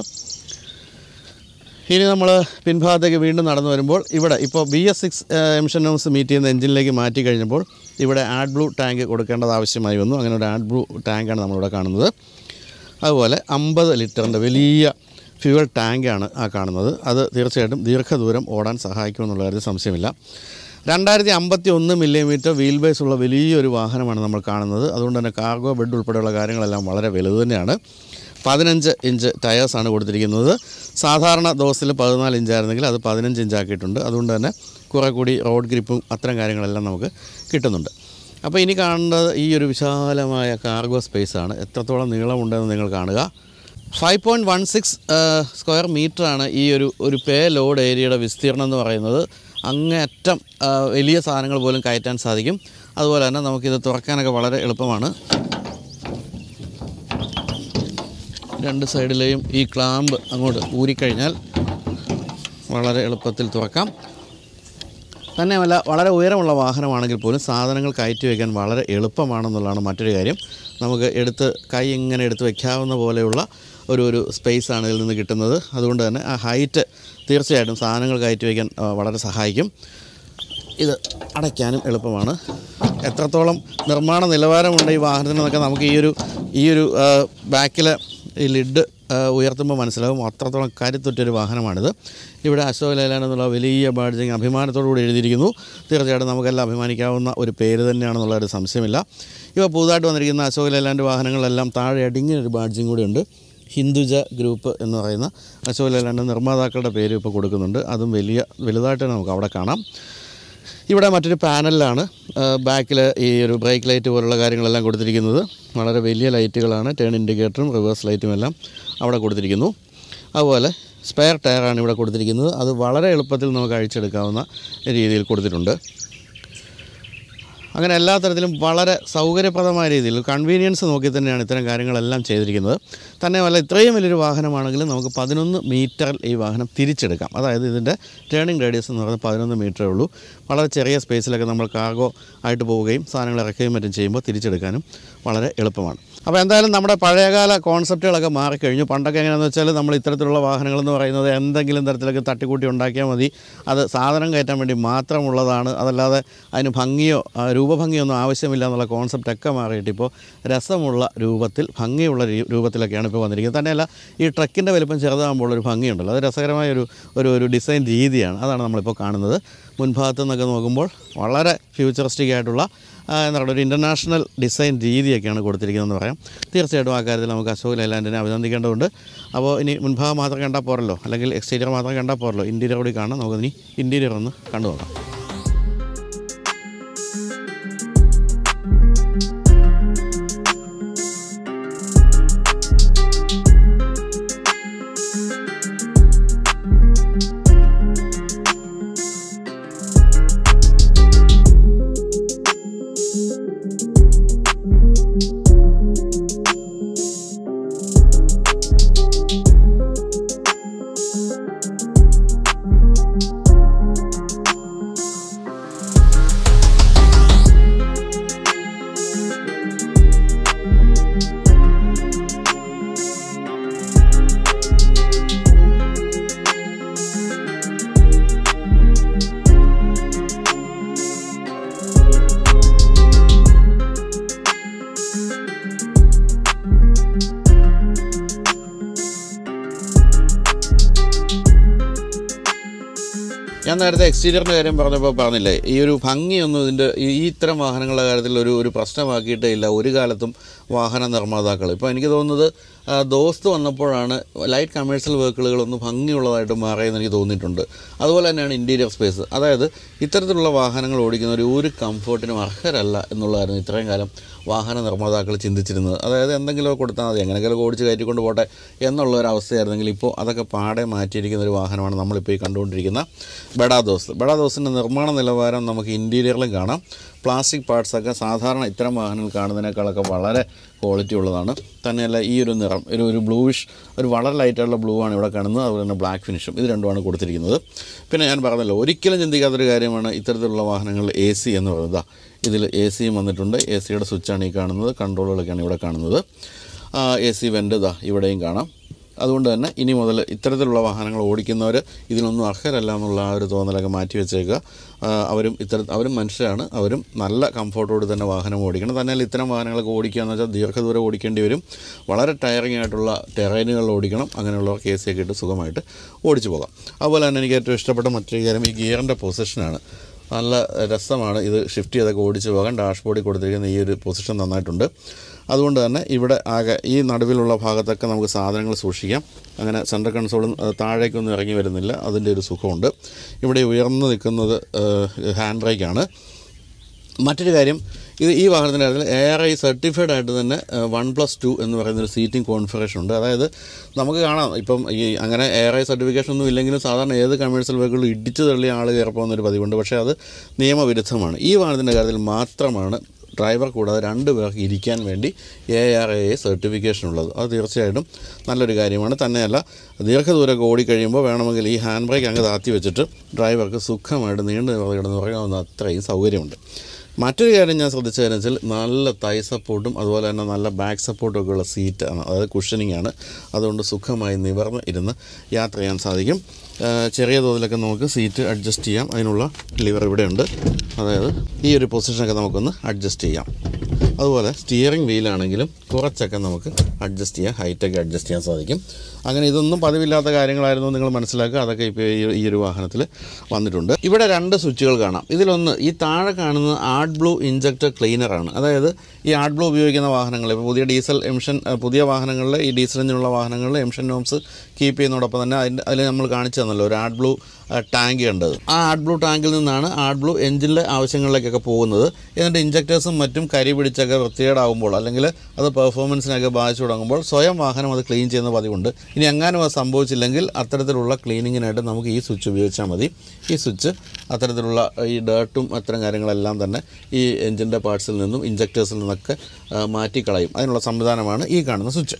Speaker 1: ഇനി നമ്മൾ പിൻഭാഗത്തേക്ക് വീണ്ടും നടന്നു വരുമ്പോൾ ഇവിടെ ഇപ്പോൾ B S six emission norms meet ചെയ്യുന്ന എഞ്ചിനിലേക്ക് മാറ്റി കഴിഞ്ഞപ്പോൾ ഇവിടെ ആഡ് ബ്ലൂ ടാങ്ക് കൊടുക്കേണ്ടത് ആവശ്യമായി വന്നു അങ്ങനെ ഒരു ആഡ് ബ്ലൂ ടാങ്കാണ് നമ്മളിവിടെ കാണുന്നത് അതുപോലെ അമ്പത് ലിറ്ററിൻ്റെ വലിയ ഫ്യൂവൽ ടാങ്കാണ് ആ കാണുന്നത് അത് തീർച്ചയായിട്ടും ദീർഘദൂരം ഓടാൻ സഹായിക്കുമെന്നുള്ള കാര്യത്തിൽ സംശയമില്ല രണ്ടായിരത്തി അമ്പത്തി ഒന്ന് മില്ലിമീറ്റർ വീൽ ബേസ് ഉള്ള വലിയൊരു വാഹനമാണ് നമ്മൾ കാണുന്നത് അതുകൊണ്ട് തന്നെ കാർഗോ ബെഡ് ഉൾപ്പെടെയുള്ള കാര്യങ്ങളെല്ലാം വളരെ വലുത് തന്നെയാണ് പതിനഞ്ച് ഇഞ്ച് ടയേഴ്സാണ് കൊടുത്തിരിക്കുന്നത് സാധാരണ ദോസിൽ പതിനാല് ഇഞ്ചായിരുന്നെങ്കിൽ അത് പതിനഞ്ച് ഇഞ്ചാക്കിയിട്ടുണ്ട് അതുകൊണ്ട് തന്നെ കുറേ കൂടി റോഡ് ഗ്രിപ്പും അത്തരം കാര്യങ്ങളെല്ലാം നമുക്ക് കിട്ടുന്നുണ്ട് അപ്പോൾ ഇനി കാണേണ്ടത് ഈ ഒരു വിശാലമായ കാർഗോ സ്പേസാണ് എത്രത്തോളം നീളമുണ്ടെന്ന് നിങ്ങൾ കാണുക five point one six square മീറ്ററാണ് ഈ ഒരു ഒരു പേ ലോഡ് ഏരിയയുടെ വിസ്തീർണം എന്ന് പറയുന്നത് അങ്ങേയറ്റം ആ, വലിയ സാധനങ്ങൾ പോലും കയറ്റാൻ സാധിക്കും അതുപോലെ തന്നെ നമുക്കിത് തുറക്കാനൊക്കെ വളരെ എളുപ്പമാണ് രണ്ട് സൈഡിലെയും ഈ ക്ലാമ്പ് അങ്ങോട്ട് ഊരിക്കഴിഞ്ഞാൽ വളരെ എളുപ്പത്തിൽ തുറക്കാം തന്നെയുമല്ല വളരെ ഉയരമുള്ള വാഹനമാണെങ്കിൽ പോലും സാധനങ്ങൾ കയറ്റി വയ്ക്കാൻ വളരെ എളുപ്പമാണെന്നുള്ളതാണ് മറ്റൊരു കാര്യം നമുക്ക് എടുത്ത് കൈ ഇങ്ങനെ എടുത്ത് വയ്ക്കാവുന്ന പോലെയുള്ള ഒരു ഒരു സ്പേസാണ് ഇതിൽ നിന്ന് കിട്ടുന്നത് അതുകൊണ്ട് തന്നെ ആ ഹൈറ്റ് തീർച്ചയായിട്ടും സാധനങ്ങൾ കയറ്റി വയ്ക്കാൻ ആ, വളരെ സഹായിക്കും ഇത് അടയ്ക്കാനും എളുപ്പമാണ് എത്രത്തോളം നിർമ്മാണ നിലവാരമുണ്ട് ഈ വാഹനത്തിനെന്നൊക്കെ നമുക്ക് ഈ ഒരു ഈ ഒരു ബാക്കിലെ ഈ ലിഡ് ഉയർത്തുമ്പോൾ മനസ്സിലാകും അത്രത്തോളം കരുത്തുറ്റൊരു വാഹനമാണിത് ഇവിടെ അശോക് ലൈലാൻഡ് എന്നുള്ള വലിയ ബാഡ്ജിങ് അഭിമാനത്തോടു കൂടി എഴുതിയിരിക്കുന്നു തീർച്ചയായിട്ടും നമുക്കെല്ലാം അഭിമാനിക്കാവുന്ന ഒരു പേര് തന്നെയാണെന്നുള്ള ഒരു സംശയമില്ല ഇവ പുതുതായിട്ട് വന്നിരിക്കുന്ന അശോക് ലൈലാൻഡ് വാഹനങ്ങളെല്ലാം താഴെ അടിങ്ങിയ ഒരു ബാഡ്ജിങ് കൂടി ഉണ്ട് ഹിന്ദുജ ഗ്രൂപ്പ് എന്ന് പറയുന്ന അശോക് ലൈലാൻഡ് നിർമ്മാതാക്കളുടെ പേര് ഇപ്പോൾ കൊടുക്കുന്നുണ്ട് അതും വലിയ വലുതായിട്ട് തന്നെ നമുക്ക് അവിടെ കാണാം ഇവിടെ മറ്റൊരു പാനലിലാണ് ബാക്കിൽ ഈ ഒരു ബ്രേക്ക് ലൈറ്റ് പോലുള്ള കാര്യങ്ങളെല്ലാം കൊടുത്തിരിക്കുന്നത് വളരെ വലിയ ലൈറ്റുകളാണ് ടേൺ ഇൻഡിക്കേറ്ററും റിവേഴ്സ് ലൈറ്റും എല്ലാം അവിടെ കൊടുത്തിരിക്കുന്നു അതുപോലെ സ്പെയർ ടയറാണ് ഇവിടെ കൊടുത്തിരിക്കുന്നത് അത് വളരെ എളുപ്പത്തിൽ നമുക്ക് അഴിച്ചെടുക്കാവുന്ന രീതിയിൽ കൊടുത്തിട്ടുണ്ട് അങ്ങനെ എല്ലാ തരത്തിലും വളരെ സൗകര്യപ്രദമായ രീതിയിൽ കൺവീനിയൻസ് നോക്കി തന്നെയാണ് ഇത്തരം കാര്യങ്ങളെല്ലാം ചെയ്തിരിക്കുന്നത് തന്നെയുമല്ല ഇത്രയും വലിയൊരു വാഹനമാണെങ്കിലും നമുക്ക് പതിനൊന്ന് മീറ്ററിൽ ഈ വാഹനം തിരിച്ചെടുക്കാം അതായത് ഇതിൻ്റെ ടേണിംഗ് റേഡിയസ് എന്ന് പറയുന്നത് പതിനൊന്ന് മീറ്ററേ ഉള്ളൂ വളരെ ചെറിയ സ്പേസിലൊക്കെ നമ്മൾ കാർഗോ ആയിട്ട് പോവുകയും സാധനങ്ങൾ ഇറക്കുകയും മറ്റും ചെയ്യുമ്പോൾ തിരിച്ചെടുക്കാനും വളരെ എളുപ്പമാണ് അപ്പോൾ എന്തായാലും നമ്മുടെ പഴയകാല കോൺസെപ്റ്റുകളൊക്കെ മാറിക്കഴിഞ്ഞു പണ്ടൊക്കെ എങ്ങനെയാണെന്ന് വെച്ചാൽ നമ്മൾ ഇത്തരത്തിലുള്ള വാഹനങ്ങളെന്ന് പറയുന്നത് എന്തെങ്കിലും തരത്തിലൊക്കെ തട്ടിക്കൂട്ടി ഉണ്ടാക്കിയാൽ മതി അത് സാധനം കയറ്റാൻ വേണ്ടി മാത്രമുള്ളതാണ് അതല്ലാതെ അതിന് ഭംഗിയോ ആ, രൂപഭംഗിയോ ഒന്നും ആവശ്യമില്ല എന്നുള്ള കോൺസെപ്റ്റൊക്കെ മാറിയിട്ട് ഇപ്പോൾ രസമുള്ള രൂപത്തിൽ ഭംഗിയുള്ള രീ- രൂപത്തിലൊക്കെയാണ് ഇപ്പോൾ വന്നിരിക്കുന്നത് തന്നെയല്ല ഈ ട്രക്കിൻ്റെ വലിപ്പം ചെറുതാകുമ്പോൾ ഒരു ഭംഗിയുണ്ടല്ലോ അത് രസകരമായ ഒരു ഒരു ഒരു ഡിസൈൻ രീതിയാണ് അതാണ് നമ്മളിപ്പോൾ കാണുന്നത് മുൻഭാഗത്ത് നിന്നൊക്കെ നോക്കുമ്പോൾ വളരെ ഫ്യൂച്ചറിസ്റ്റിക് ആയിട്ടുള്ള ആ, എന്താ പറയുക ഒരു ഇൻ്റർനാഷണൽ ഡിസൈൻ രീതിയൊക്കെയാണ് കൊടുത്തിരിക്കുന്നതെന്ന് പറയാം തീർച്ചയായിട്ടും ആ കാര്യത്തിൽ നമുക്ക് അശോക് ലൈലാൻഡിനെ അഭിനന്ദിക്കേണ്ടതുണ്ട് അപ്പോൾ ഇനി മുൻഭാഗം മാത്രം കണ്ടാൽ പോരല്ലോ അല്ലെങ്കിൽ എക്സ്റ്റീരിയർ മാത്രം കണ്ടാൽ പോരല്ലോ ഇൻറ്റീരിയർ കൂടി കാണാം നമുക്കിനി ഇൻറ്റീരിയർ ഒന്ന് കണ്ടു നോക്കാം ഞാൻ നേരത്തെ എക്സ്റ്റീരിയറിൻ്റെ കാര്യം പറഞ്ഞപ്പോൾ പറഞ്ഞില്ലേ ഈ ഒരു ഭംഗിയൊന്നും ഇതിൻ്റെ ഈ ഈ ഇത്തരം വാഹനങ്ങളുടെ കാര്യത്തിൽ ഒരു ഒരു പ്രശ്നമാക്കിയിട്ടേ ഇല്ല ഒരു കാലത്തും വാഹന നിർമ്മാതാക്കൾ ഇപ്പോൾ എനിക്ക് തോന്നുന്നത് ആ, ദോസ്ത് വന്നപ്പോഴാണ് ലൈറ്റ് കമേഴ്ഷ്യൽ വെഹിക്കിളുകളൊന്ന് ഭംഗിയുള്ളതായിട്ട് മാറിയെന്ന് എനിക്ക് തോന്നിയിട്ടുണ്ട് അതുപോലെ തന്നെയാണ് ഇൻറ്റീരിയർ സ്പേസ് അതായത് ഇത്തരത്തിലുള്ള വാഹനങ്ങൾ ഓടിക്കുന്നവർ ഒരു കംഫർട്ടിനും അർഹരല്ല എന്നുള്ളതായിരുന്നു ഇത്രയും കാലം വാഹന നിർമ്മാതാക്കൾ ചിന്തിച്ചിരുന്നത് അതായത് എന്തെങ്കിലുമൊക്കെ കൊടുത്താൽ മതി എങ്ങനെയെങ്കിലും ഓടിച്ച് കയറ്റിക്കൊണ്ട് പോട്ടെ എന്നുള്ള ഒരു അവസ്ഥയായിരുന്നെങ്കിൽ ഇപ്പോൾ അതൊക്കെ പാടെ മാറ്റിയിരിക്കുന്ന ഒരു വാഹനമാണ് നമ്മളിപ്പോൾ ഈ കണ്ടുകൊണ്ടിരിക്കുന്ന ബഡാദോസ് ബഡാദോസിൻ്റെ നിർമ്മാണ നിലവാരം നമുക്ക് ഇൻറ്റീരിയറിലും കാണാം പ്ലാസ്റ്റിക് പാർട്സൊക്കെ സാധാരണ ഇത്തരം വാഹനങ്ങൾ കാണുന്നതിനേക്കാളൊക്കെ വളരെ ക്വാളിറ്റി ഉള്ളതാണ് തന്നെയല്ല ഈ ഒരു നിറം ഒരു ഒരു ബ്ലൂയിഷ് ഒരു വളരെ ലൈറ്റായിട്ടുള്ള ബ്ലൂ ആണ് ഇവിടെ കാണുന്നത് അതുപോലെ തന്നെ ബ്ലാക്ക് ഫിനിഷും ഇത് രണ്ടുമാണ് കൊടുത്തിരിക്കുന്നത് പിന്നെ ഞാൻ പറഞ്ഞല്ലോ ഒരിക്കലും ചിന്തിക്കാത്തൊരു കാര്യമാണ് ഇത്തരത്തിലുള്ള വാഹനങ്ങളിൽ എ സി എന്ന് പറയുന്നത് ദാ ഇതിൽ എ സിയും വന്നിട്ടുണ്ട് എ സിയുടെ സ്വിച്ചാണ് ഈ കാണുന്നത് കൺട്രോളുകളൊക്കെയാണ് ഇവിടെ കാണുന്നത് എ സി വെൻ്റ് ഇതാ ഇവിടെയും കാണാം അതുകൊണ്ട് തന്നെ ഇനി മുതൽ ഇത്തരത്തിലുള്ള വാഹനങ്ങൾ ഓടിക്കുന്നവർ ഇതിനൊന്നും അർഹരല്ല എന്നുള്ള ആ ഒരു തോന്നലൊക്കെ മാറ്റി വെച്ചേക്കുക ആ, അവരും ഇത്തര അവരും മനുഷ്യരാണ് അവരും നല്ല കംഫർട്ടോട് തന്നെ വാഹനം ഓടിക്കണം തന്നെ ഇത്തരം വാഹനങ്ങളൊക്കെ ഓടിക്കുക എന്ന് വെച്ചാൽ ദീർഘദൂരം ഓടിക്കേണ്ടി വരും വളരെ ടയറിംഗ് ആയിട്ടുള്ള ടെറൈനുകളിൽ ഓടിക്കണം അങ്ങനെയുള്ളവർക്ക് എ സി ഒക്കെ ഇട്ട് സുഖമായിട്ട് ഓടിച്ചു പോകാം അതുപോലെ തന്നെ എനിക്ക് ഏറ്റവും ഇഷ്ടപ്പെട്ട മറ്റൊരു കാര്യം ഈ ഗിയറിൻ്റെ പൊസിഷനാണ് നല്ല രസമാണ് ഇത് ഷിഫ്റ്റ് ചെയ്തൊക്കെ ഓടിച്ച് പോകാൻ ഡാഷ്ബോർഡിൽ കൊടുത്തിരിക്കുന്ന ഈ ഒരു പൊസിഷൻ നന്നായിട്ടുണ്ട് അതുകൊണ്ട് തന്നെ ഇവിടെ ആകെ ഈ നടുവിലുള്ള ഭാഗത്തൊക്കെ നമുക്ക് സാധനങ്ങൾ സൂക്ഷിക്കാം അങ്ങനെ സെൻട്രൽ കൺസോളും ഏഹ്, താഴേക്കൊന്നും ഇറങ്ങി വരുന്നില്ല അതിൻ്റെ ഒരു സുഖമുണ്ട് ഇവിടെ ഉയർന്നു നിൽക്കുന്നത് ഹാൻഡ് ബ്രേക്കാണ് മറ്റൊരു കാര്യം ഇത് ഈ വാഹനത്തിൻ്റെ കാര്യത്തിൽ എ ആർ ഐ സർട്ടിഫൈഡ് ആയിട്ട് തന്നെ വൺ പ്ലസ് ടു എന്ന് പറയുന്ന ഒരു സീറ്റിംഗ് കോൺഫിഗറേഷൻ ഉണ്ട് അതായത് നമുക്ക് കാണാം ഇപ്പം ഈ അങ്ങനെ എ ആർ ഐ സർട്ടിഫിക്കേഷൻ ഒന്നും ഇല്ലെങ്കിലും സാധാരണ ഏത് കമേഴ്ഷ്യൽ വെഹിക്കിളും ഇടിച്ചു തള്ളി ആൾ കയറിപ്പോകുന്നൊരു പതിവുണ്ട് പക്ഷേ അത് നിയമവിരുദ്ധമാണ് ഈ വാഹനത്തിൻ്റെ കാര്യത്തിൽ മാത്രമാണ് ഡ്രൈവർ കൂടാതെ രണ്ട് പേർക്ക് ഇരിക്കാൻ വേണ്ടി എ ആർ എ സർട്ടിഫിക്കേഷൻ ഉള്ളത് അത് തീർച്ചയായിട്ടും നല്ലൊരു കാര്യമാണ് തന്നെയല്ല ദീർഘദൂരമൊക്കെ ഓടിക്കഴിയുമ്പോൾ വേണമെങ്കിൽ ഈ ഹാൻഡ് ബ്രേക്ക് അങ്ങ് താത്തി വെച്ചിട്ട് ഡ്രൈവർക്ക് സുഖമായിട്ട് നീണ്ടു നിവർന്ന് കിടന്ന് പറയാവുന്ന അത്രയും സൗകര്യമുണ്ട് മറ്റൊരു കാര്യം ഞാൻ ശ്രദ്ധിച്ചതെന്ന് വെച്ചാൽ നല്ല തൈ സപ്പോർട്ടും അതുപോലെ തന്നെ നല്ല ബാക്ക് സപ്പോർട്ടും ഒക്കെ ഉള്ള സീറ്റാണ് അതായത് കുഷനിങ് ആണ് അതുകൊണ്ട് സുഖമായി നിവർന്ന് ഇരുന്ന് യാത്ര ചെയ്യാൻ സാധിക്കും ആ, ചെറിയ തോതിലൊക്കെ നമുക്ക് സീറ്റ് അഡ്ജസ്റ്റ് ചെയ്യാം അതിനുള്ള ലിവർ ഇവിടെയുണ്ട് അതായത് ഈ ഒരു പൊസിഷനൊക്കെ നമുക്കൊന്ന് അഡ്ജസ്റ്റ് ചെയ്യാം അതുപോലെ സ്റ്റിയറിംഗ് വീലാണെങ്കിലും കുറച്ചൊക്കെ നമുക്ക് അഡ്ജസ്റ്റ് ചെയ്യാം ഹൈറ്റൊക്കെ അഡ്ജസ്റ്റ് ചെയ്യാൻ സാധിക്കും അങ്ങനെ ഇതൊന്നും പതിവില്ലാത്ത കാര്യങ്ങളായിരുന്നു നിങ്ങൾ മനസ്സിലാക്കുക അതൊക്കെ ഇപ്പോൾ ഈ ഈ ഒരു വാഹനത്തിൽ വന്നിട്ടുണ്ട് ഇവിടെ രണ്ട് സ്വിച്ചുകൾ കാണാം ഇതിലൊന്ന് ഈ താഴെ കാണുന്നത് ആർട്ട് ബ്ലൂ ഇഞ്ചക്ടർ ക്ലീനറാണ് അതായത് ഈ ആർട്ട് ബ്ലൂ ഉപയോഗിക്കുന്ന വാഹനങ്ങൾ ഇപ്പോൾ പുതിയ ഡീസൽ എംഷൻ അഹ് പുതിയ വാഹനങ്ങളിൽ ഈ ഡീസൽ എഞ്ചിനുള്ള വാഹനങ്ങളിൽ എംഷൻ നോംസ് കീപ്പ് ചെയ്യുന്നതോടൊപ്പം തന്നെ അതിൻ്റെ അതിൽ നമ്മൾ കാണിച്ചു തന്നല്ലോ ഒരു ആർട്ട് ബ്ലൂ ടാങ്ക് കണ്ടത് ആ ആർട്ട് ബ്ലൂ ടാങ്കിൽ നിന്നാണ് ആർട്ട് ബ്ലൂ എഞ്ചിൻ്റെ ആവശ്യങ്ങളിലേക്കൊക്കെ പോകുന്നത് എന്നിട്ട് ഇഞ്ചക്ടേഴ്സും മറ്റും കരി പിടിച്ചൊക്കെ വൃത്തികേടാകുമ്പോൾ അല്ലെങ്കിൽ അത് പെർഫോമൻസിനൊക്കെ ബാധിച്ചു തുടങ്ങുമ്പോൾ സ്വയം വാഹനം അത് ക്ലീൻ ചെയ്യുന്ന പതിവുണ്ട് ഇനി എങ്ങാനും അത് സംഭവിച്ചില്ലെങ്കിൽ അത്തരത്തിലുള്ള ക്ലീനിങ്ങിനായിട്ട് നമുക്ക് ഈ സ്വിച്ച് ഉപയോഗിച്ചാൽ മതി ഈ സ്വിച്ച് അത്തരത്തിലുള്ള ഈ ഡേർട്ടും അത്തരം കാര്യങ്ങളെല്ലാം തന്നെ ഈ എഞ്ചിൻ്റെ പാർട്സിൽ നിന്നും ഇഞ്ചക്ടേഴ്സിൽ നിന്നൊക്കെ ആ, മാറ്റിക്കളയും അതിനുള്ള സംവിധാനമാണ് ഈ കാണുന്ന സ്വിച്ച്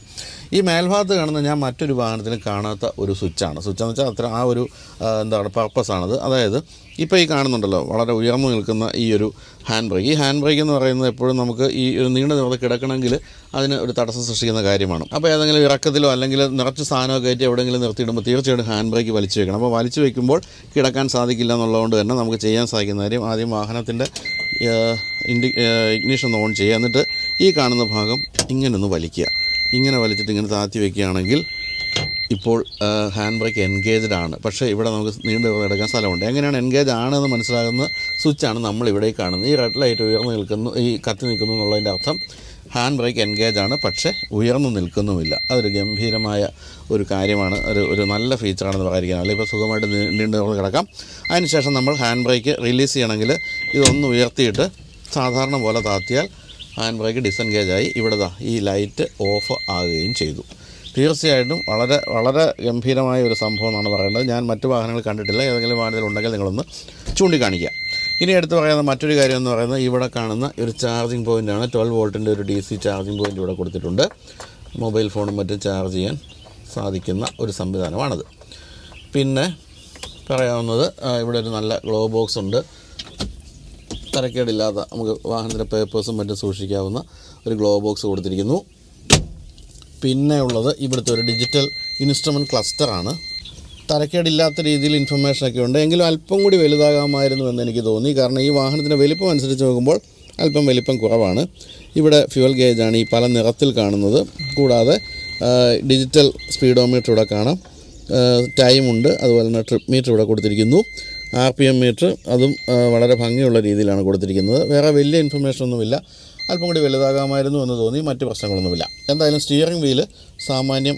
Speaker 1: ഈ മേൽഭാഗത്ത് കാണുന്ന ഞാൻ മറ്റൊരു വാഹനത്തിലും കാണാത്ത ഒരു സ്വിച്ചാണ് സ്വിച്ച് എന്ന് വെച്ചാൽ അത്ര ആ ഒരു ആ, എന്താണ് പർപ്പസാണത് അതായത് ഇപ്പോൾ ഈ കാണുന്നുണ്ടല്ലോ വളരെ ഉയർന്നു നിൽക്കുന്ന ഈ ഒരു ഹാൻഡ് ബ്രേക്ക് ഈ ഹാൻഡ് ബ്രേക്ക് എന്ന് പറയുന്നത് എപ്പോഴും നമുക്ക് ഈ ഒരു നീണ്ട നിറത്ത് കിടക്കണമെങ്കിൽ അതിന് ഒരു തടസ്സം സൃഷ്ടിക്കുന്ന കാര്യമാണ് അപ്പോൾ ഏതെങ്കിലും ഇറക്കത്തിലോ അല്ലെങ്കിൽ നിറച്ച് സാധനമൊക്കെ കയറ്റി എവിടെയെങ്കിലും നിർത്തിയിടുമ്പോൾ തീർച്ചയായിട്ടും ഹാൻഡ് ബ്രേക്ക് വലിച്ചു വെക്കണം അപ്പോൾ വലിച്ചു വെക്കുമ്പോൾ കിടക്കാൻ സാധിക്കില്ല എന്നുള്ളതുകൊണ്ട് തന്നെ നമുക്ക് ചെയ്യാൻ സാധിക്കുന്ന കാര്യം ആദ്യം വാഹനത്തിൻ്റെ ഇൻഡി ഇഗ്നീഷൻ ഒന്ന് ഓൺ ചെയ്യുക എന്നിട്ട് ഈ കാണുന്ന ഭാഗം ഇങ്ങനെ ഒന്ന് വലിക്കുക ഇങ്ങനെ വലിച്ചിട്ട് ഇങ്ങനെ താത്തി വെക്കുകയാണെങ്കിൽ ഇപ്പോൾ ഹാൻഡ് ബ്രേക്ക് എൻഗേജ്ഡ് ആണ് പക്ഷേ ഇവിടെ നമുക്ക് നീണ്ടു കിടക്കാൻ സ്ഥലമുണ്ട് എങ്ങനെയാണ് എൻഗേജ് ആണെന്ന് മനസ്സിലാകുന്ന സ്വിച്ചാണ് നമ്മൾ ഇവിടെ ഈ കാണുന്നത് ഈ റെഡ് ലൈറ്റ് ഉയർന്നു നിൽക്കുന്നു ഈ കത്തി നിൽക്കുന്നു എന്നുള്ളതിൻ്റെ അർത്ഥം ഹാൻഡ് ബ്രേക്ക് എൻഗേജ് ആണ് പക്ഷേ ഉയർന്നു നിൽക്കുന്നുമില്ല അതൊരു ഗംഭീരമായ ഒരു കാര്യമാണ് ഒരു ഒരു നല്ല ഫീച്ചറാണെന്ന് പറയാതിരിക്കാൻ അല്ലെങ്കിൽ ഇപ്പോൾ സുഖമായിട്ട് നീ- നീണ്ടു നിവർന്ന് കിടക്കാം അതിനുശേഷം നമ്മൾ ഹാൻഡ് ബ്രേക്ക് റിലീസ് ചെയ്യണമെങ്കിൽ ഇതൊന്ന് ഉയർത്തിയിട്ട് സാധാരണ പോലെ താത്തിയാൽ ഹാൻഡ് ബ്രേക്ക് ഡിസെൻഗേജ് ആയി ഇവിടെ ദാ ഈ ലൈറ്റ് ഓഫ് ആകുകയും ചെയ്തു തീർച്ചയായിട്ടും വളരെ വളരെ ഗംഭീരമായ ഒരു സംഭവം എന്നാണ് പറയേണ്ടത് ഞാൻ മറ്റു വാഹനങ്ങൾ കണ്ടിട്ടില്ല ഏതെങ്കിലും വാഹനത്തിൽ ഉണ്ടെങ്കിൽ നിങ്ങളൊന്ന് ചൂണ്ടിക്കാണിക്കുക ഇനി എടുത്ത് പറയുന്ന മറ്റൊരു കാര്യം എന്ന് പറയുന്നത് ഇവിടെ കാണുന്ന ഒരു ചാർജിങ് പോയിൻ്റാണ് ട്വൽവ് വോൾട്ടിൻ്റെ ഒരു ഡി സി ചാർജിങ് പോയിൻ്റ് ഇവിടെ കൊടുത്തിട്ടുണ്ട് മൊബൈൽ ഫോണും മറ്റും ചാർജ് ചെയ്യാൻ സാധിക്കുന്ന ഒരു സംവിധാനമാണത് പിന്നെ പറയാവുന്നത് ആ, ഇവിടെ ഒരു നല്ല ഗ്ലോ ബോക്സ് ഉണ്ട് തരക്കേടില്ലാത്ത നമുക്ക് വാഹനത്തിൻ്റെ പേപ്പേഴ്സും മറ്റും സൂക്ഷിക്കാവുന്ന ഒരു ഗ്ലോ ബോക്സ് കൊടുത്തിരിക്കുന്നു പിന്നെ ഉള്ളത് ഇവിടുത്തെ ഒരു ഡിജിറ്റൽ ഇൻസ്ട്രുമെൻറ്റ് ക്ലസ്റ്ററാണ് തരക്കേടില്ലാത്ത രീതിയിൽ ഇൻഫർമേഷനൊക്കെ ഉണ്ട് എങ്കിലും അല്പം കൂടി വലുതാകാമായിരുന്നു എന്ന് എനിക്ക് തോന്നി കാരണം ഈ വാഹനത്തിൻ്റെ വലിപ്പം അനുസരിച്ച് നോക്കുമ്പോൾ അല്പം വലിപ്പം കുറവാണ് ഇവിടെ ഫ്യുവൽ ഗേജാണ് ഈ പല നിറത്തിൽ കാണുന്നത് കൂടാതെ ആ, ഡിജിറ്റൽ സ്പീഡോമീറ്റർ ഇവിടെ കാണാം ആ, ടൈമുണ്ട് അതുപോലെ തന്നെ ട്രിപ്പ് മീറ്റർ ഇവിടെ കൊടുത്തിരിക്കുന്നു ആർ പി എം മീറ്റർ അതും ആ, വളരെ ഭംഗിയുള്ള രീതിയിലാണ് കൊടുത്തിരിക്കുന്നത് വേറെ വലിയ ഇൻഫർമേഷൻ ഒന്നുമില്ല അല്പം കൂടി വലുതാകാമായിരുന്നു എന്ന് തോന്നി മറ്റ് പ്രശ്നങ്ങളൊന്നുമില്ല എന്തായാലും സ്റ്റിയറിംഗ് വീല് സാമാന്യം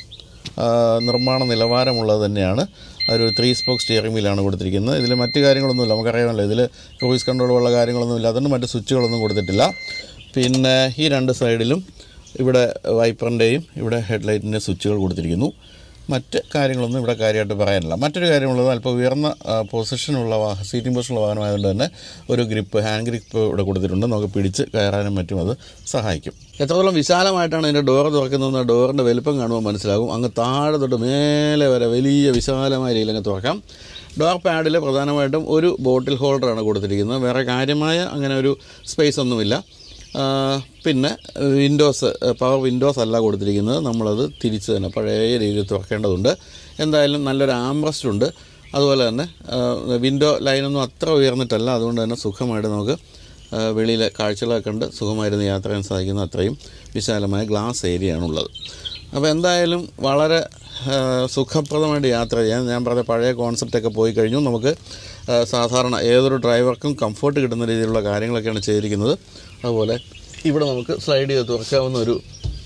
Speaker 1: ആ, നിർമ്മാണ നിലവാരമുള്ളത് തന്നെയാണ് ഒരു ത്രീ സ്പോക്ക് സ്റ്റിയറിംഗ് വീലാണ് കൊടുത്തിരിക്കുന്നത് ഇതിൽ മറ്റ് കാര്യങ്ങളൊന്നുമില്ല നമുക്കറിയാമല്ലോ ഇതിൽ ക്രൂയിസ് കൺട്രോൾ ഉള്ള കാര്യങ്ങളൊന്നുമില്ല അതുകൊണ്ട് മറ്റ് സ്വിച്ചുകളൊന്നും കൊടുത്തിട്ടില്ല പിന്നെ ഈ രണ്ട് സൈഡിലും ഇവിടെ വൈപ്പറിൻ്റെയും ഇവിടെ ഹെഡ്ലൈറ്റിൻ്റെ സ്വിച്ചുകൾ കൊടുത്തിരിക്കുന്നു മറ്റ് കാര്യങ്ങളൊന്നും ഇവിടെ കാര്യമായിട്ട് പറയാനില്ല മറ്റൊരു കാര്യമുള്ളത് അല്പം ഉയർന്ന ആ, പൊസിഷനുള്ള വാഹ സീറ്റിംഗ് പൊസിഷനുള്ള വാഹനമായതുകൊണ്ട് തന്നെ ഒരു ഗ്രിപ്പ് ഹാൻഡ് ഗ്രിപ്പ് ഇവിടെ കൊടുത്തിട്ടുണ്ട് നമുക്ക് പിടിച്ച് കയറാനും മറ്റും അത് സഹായിക്കും എത്രത്തോളം വിശാലമായിട്ടാണ് ഇതിൻ്റെ ഡോർ തുറക്കുന്നതെന്ന് ഡോറിൻ്റെ വലുപ്പം കാണുമ്പോൾ മനസ്സിലാകും അങ്ങ് താഴെ തൊട്ട് മേലെ വരെ വലിയ വിശാലമായ രീതിയിൽ അങ്ങ് തുറക്കാം ഡോർ പാഡിൽ പ്രധാനമായിട്ടും ഒരു ബോട്ടിൽ ഹോൾഡറാണ് കൊടുത്തിരിക്കുന്നത് വേറെ കാര്യമായ അങ്ങനെ ഒരു സ്പേസ് ഒന്നുമില്ല ആ, പിന്നെ വിൻഡോസ് പവർ വിൻഡോസ് അല്ല കൊടുത്തിരിക്കുന്നത് നമ്മളത് തിരിച്ച് തന്നെ പഴയ രീതിയിൽ തുറക്കേണ്ടതുണ്ട് എന്തായാലും നല്ലൊരു ആംബ്രസ്റ്റ് ഉണ്ട് അതുപോലെ തന്നെ ആ, വിൻഡോ ലൈനൊന്നും അത്ര ഉയർന്നിട്ടല്ല അതുകൊണ്ട് തന്നെ സുഖമായിട്ട് നമുക്ക് ആ, വെളിയിലെ കാഴ്ചകളൊക്കെ കണ്ട് സുഖമായിരുന്ന് യാത്ര ചെയ്യാൻ സാധിക്കുന്ന അത്രയും വിശാലമായ ഗ്ലാസ് ഏരിയയാണുള്ളത് അപ്പോൾ എന്തായാലും വളരെ ആ, സുഖപ്രദമായിട്ട് യാത്ര ചെയ്യാൻ ഞാൻ പറഞ്ഞ പഴയ കോൺസെപ്റ്റൊക്കെ പോയി കഴിഞ്ഞു നമുക്ക് ആ, സാധാരണ ഏതൊരു ഡ്രൈവർക്കും കംഫർട്ട് കിട്ടുന്ന രീതിയിലുള്ള കാര്യങ്ങളൊക്കെയാണ് ചെയ്തിരിക്കുന്നത് അതുപോലെ ഇവിടെ നമുക്ക് സ്ലൈഡ് ചെയ്ത് തുറക്കാവുന്ന ഒരു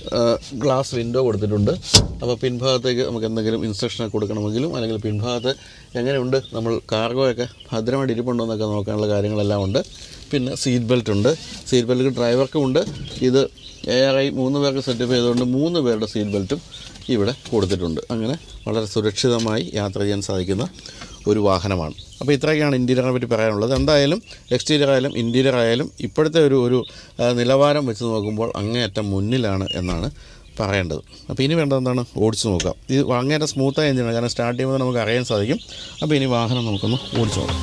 Speaker 1: ഗ്ലാസ് വിൻഡോ കൊടുത്തിട്ടുണ്ട് അപ്പോൾ പിൻഭാഗത്തേക്ക് നമുക്ക് എന്തെങ്കിലും ഇൻസ്ട്രക്ഷനൊക്കെ കൊടുക്കണമെങ്കിലും അല്ലെങ്കിൽ പിൻഭാഗത്ത് എങ്ങനെയുണ്ട് നമ്മൾ കാർഗോയൊക്കെ ഭദ്രമായിട്ട് ഇരിപ്പുണ്ടോ എന്നൊക്കെ നോക്കാനുള്ള കാര്യങ്ങളെല്ലാം ഉണ്ട് പിന്നെ സീറ്റ് ബെൽറ്റ് ഉണ്ട് സീറ്റ് ബെൽറ്റ് ഡ്രൈവർക്കും ഉണ്ട് ഇത് എ ആർ ഐ മൂന്ന് പേർക്ക് സെറ്റപ്പ് ചെയ്തുകൊണ്ട് മൂന്ന് പേരുടെ സീറ്റ് ബെൽറ്റും ഇവിടെ കൊടുത്തിട്ടുണ്ട് അങ്ങനെ വളരെ സുരക്ഷിതമായി യാത്ര ചെയ്യാൻ സാധിക്കുന്ന ഒരു വാഹനമാണ് അപ്പോൾ ഇത്രയൊക്കെയാണ് ഇൻറ്റീരിയറിനെ പറ്റി പറയാനുള്ളത് എന്തായാലും എക്സ്റ്റീരിയർ ആയാലും ഇൻറ്റീരിയർ ആയാലും ഇപ്പോഴത്തെ ഒരു ഒരു ആ, നിലവാരം വെച്ച് നോക്കുമ്പോൾ അങ്ങേയറ്റം മുന്നിലാണ് എന്നാണ് പറയേണ്ടത് അപ്പോൾ ഇനി വേണ്ടത് എന്താണ് ഓടിച്ച് നോക്കാം ഇത് അങ്ങേയറ്റം സ്മൂത്തായ എഞ്ചിനാണ് കാരണം സ്റ്റാർട്ട് ചെയ്യുമ്പോൾ നമുക്ക് അറിയാൻ സാധിക്കും അപ്പോൾ ഇനി വാഹനം നമുക്കൊന്ന് ഓടിച്ച് നോക്കാം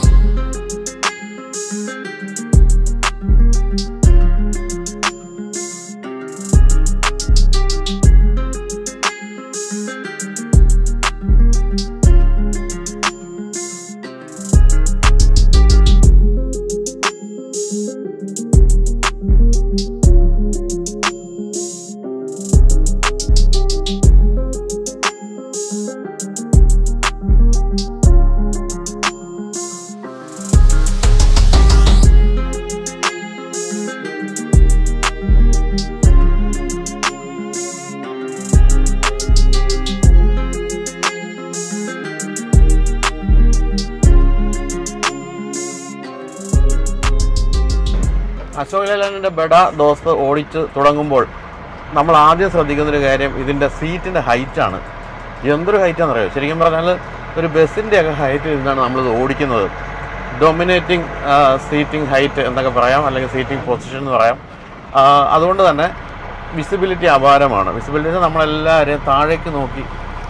Speaker 1: അശോക് ലേലാൻഡിൻ്റെ ബെഡ ദോസ്ത് ഓടിച്ച് തുടങ്ങുമ്പോൾ നമ്മൾ ആദ്യം ശ്രദ്ധിക്കുന്ന ഒരു കാര്യം ഇതിൻ്റെ സീറ്റിൻ്റെ ഹൈറ്റാണ് എന്തൊരു ഹൈറ്റാണെന്ന് അറിയോ ശരിക്കും പറഞ്ഞാൽ ഒരു ബസ്സിൻ്റെ ഒക്കെ ഹൈറ്റ് ഇരുന്നാണ് നമ്മളിത് ഓടിക്കുന്നത് ഡൊമിനേറ്റിംഗ് സീറ്റിംഗ് ഹൈറ്റ് എന്നൊക്കെ പറയാം അല്ലെങ്കിൽ സീറ്റിംഗ് പൊസിഷൻ എന്ന് പറയാം ആ, അതുകൊണ്ട് തന്നെ വിസിബിലിറ്റി അപാരമാണ് വിസിബിലിറ്റി നമ്മളെല്ലാവരെയും താഴേക്ക് നോക്കി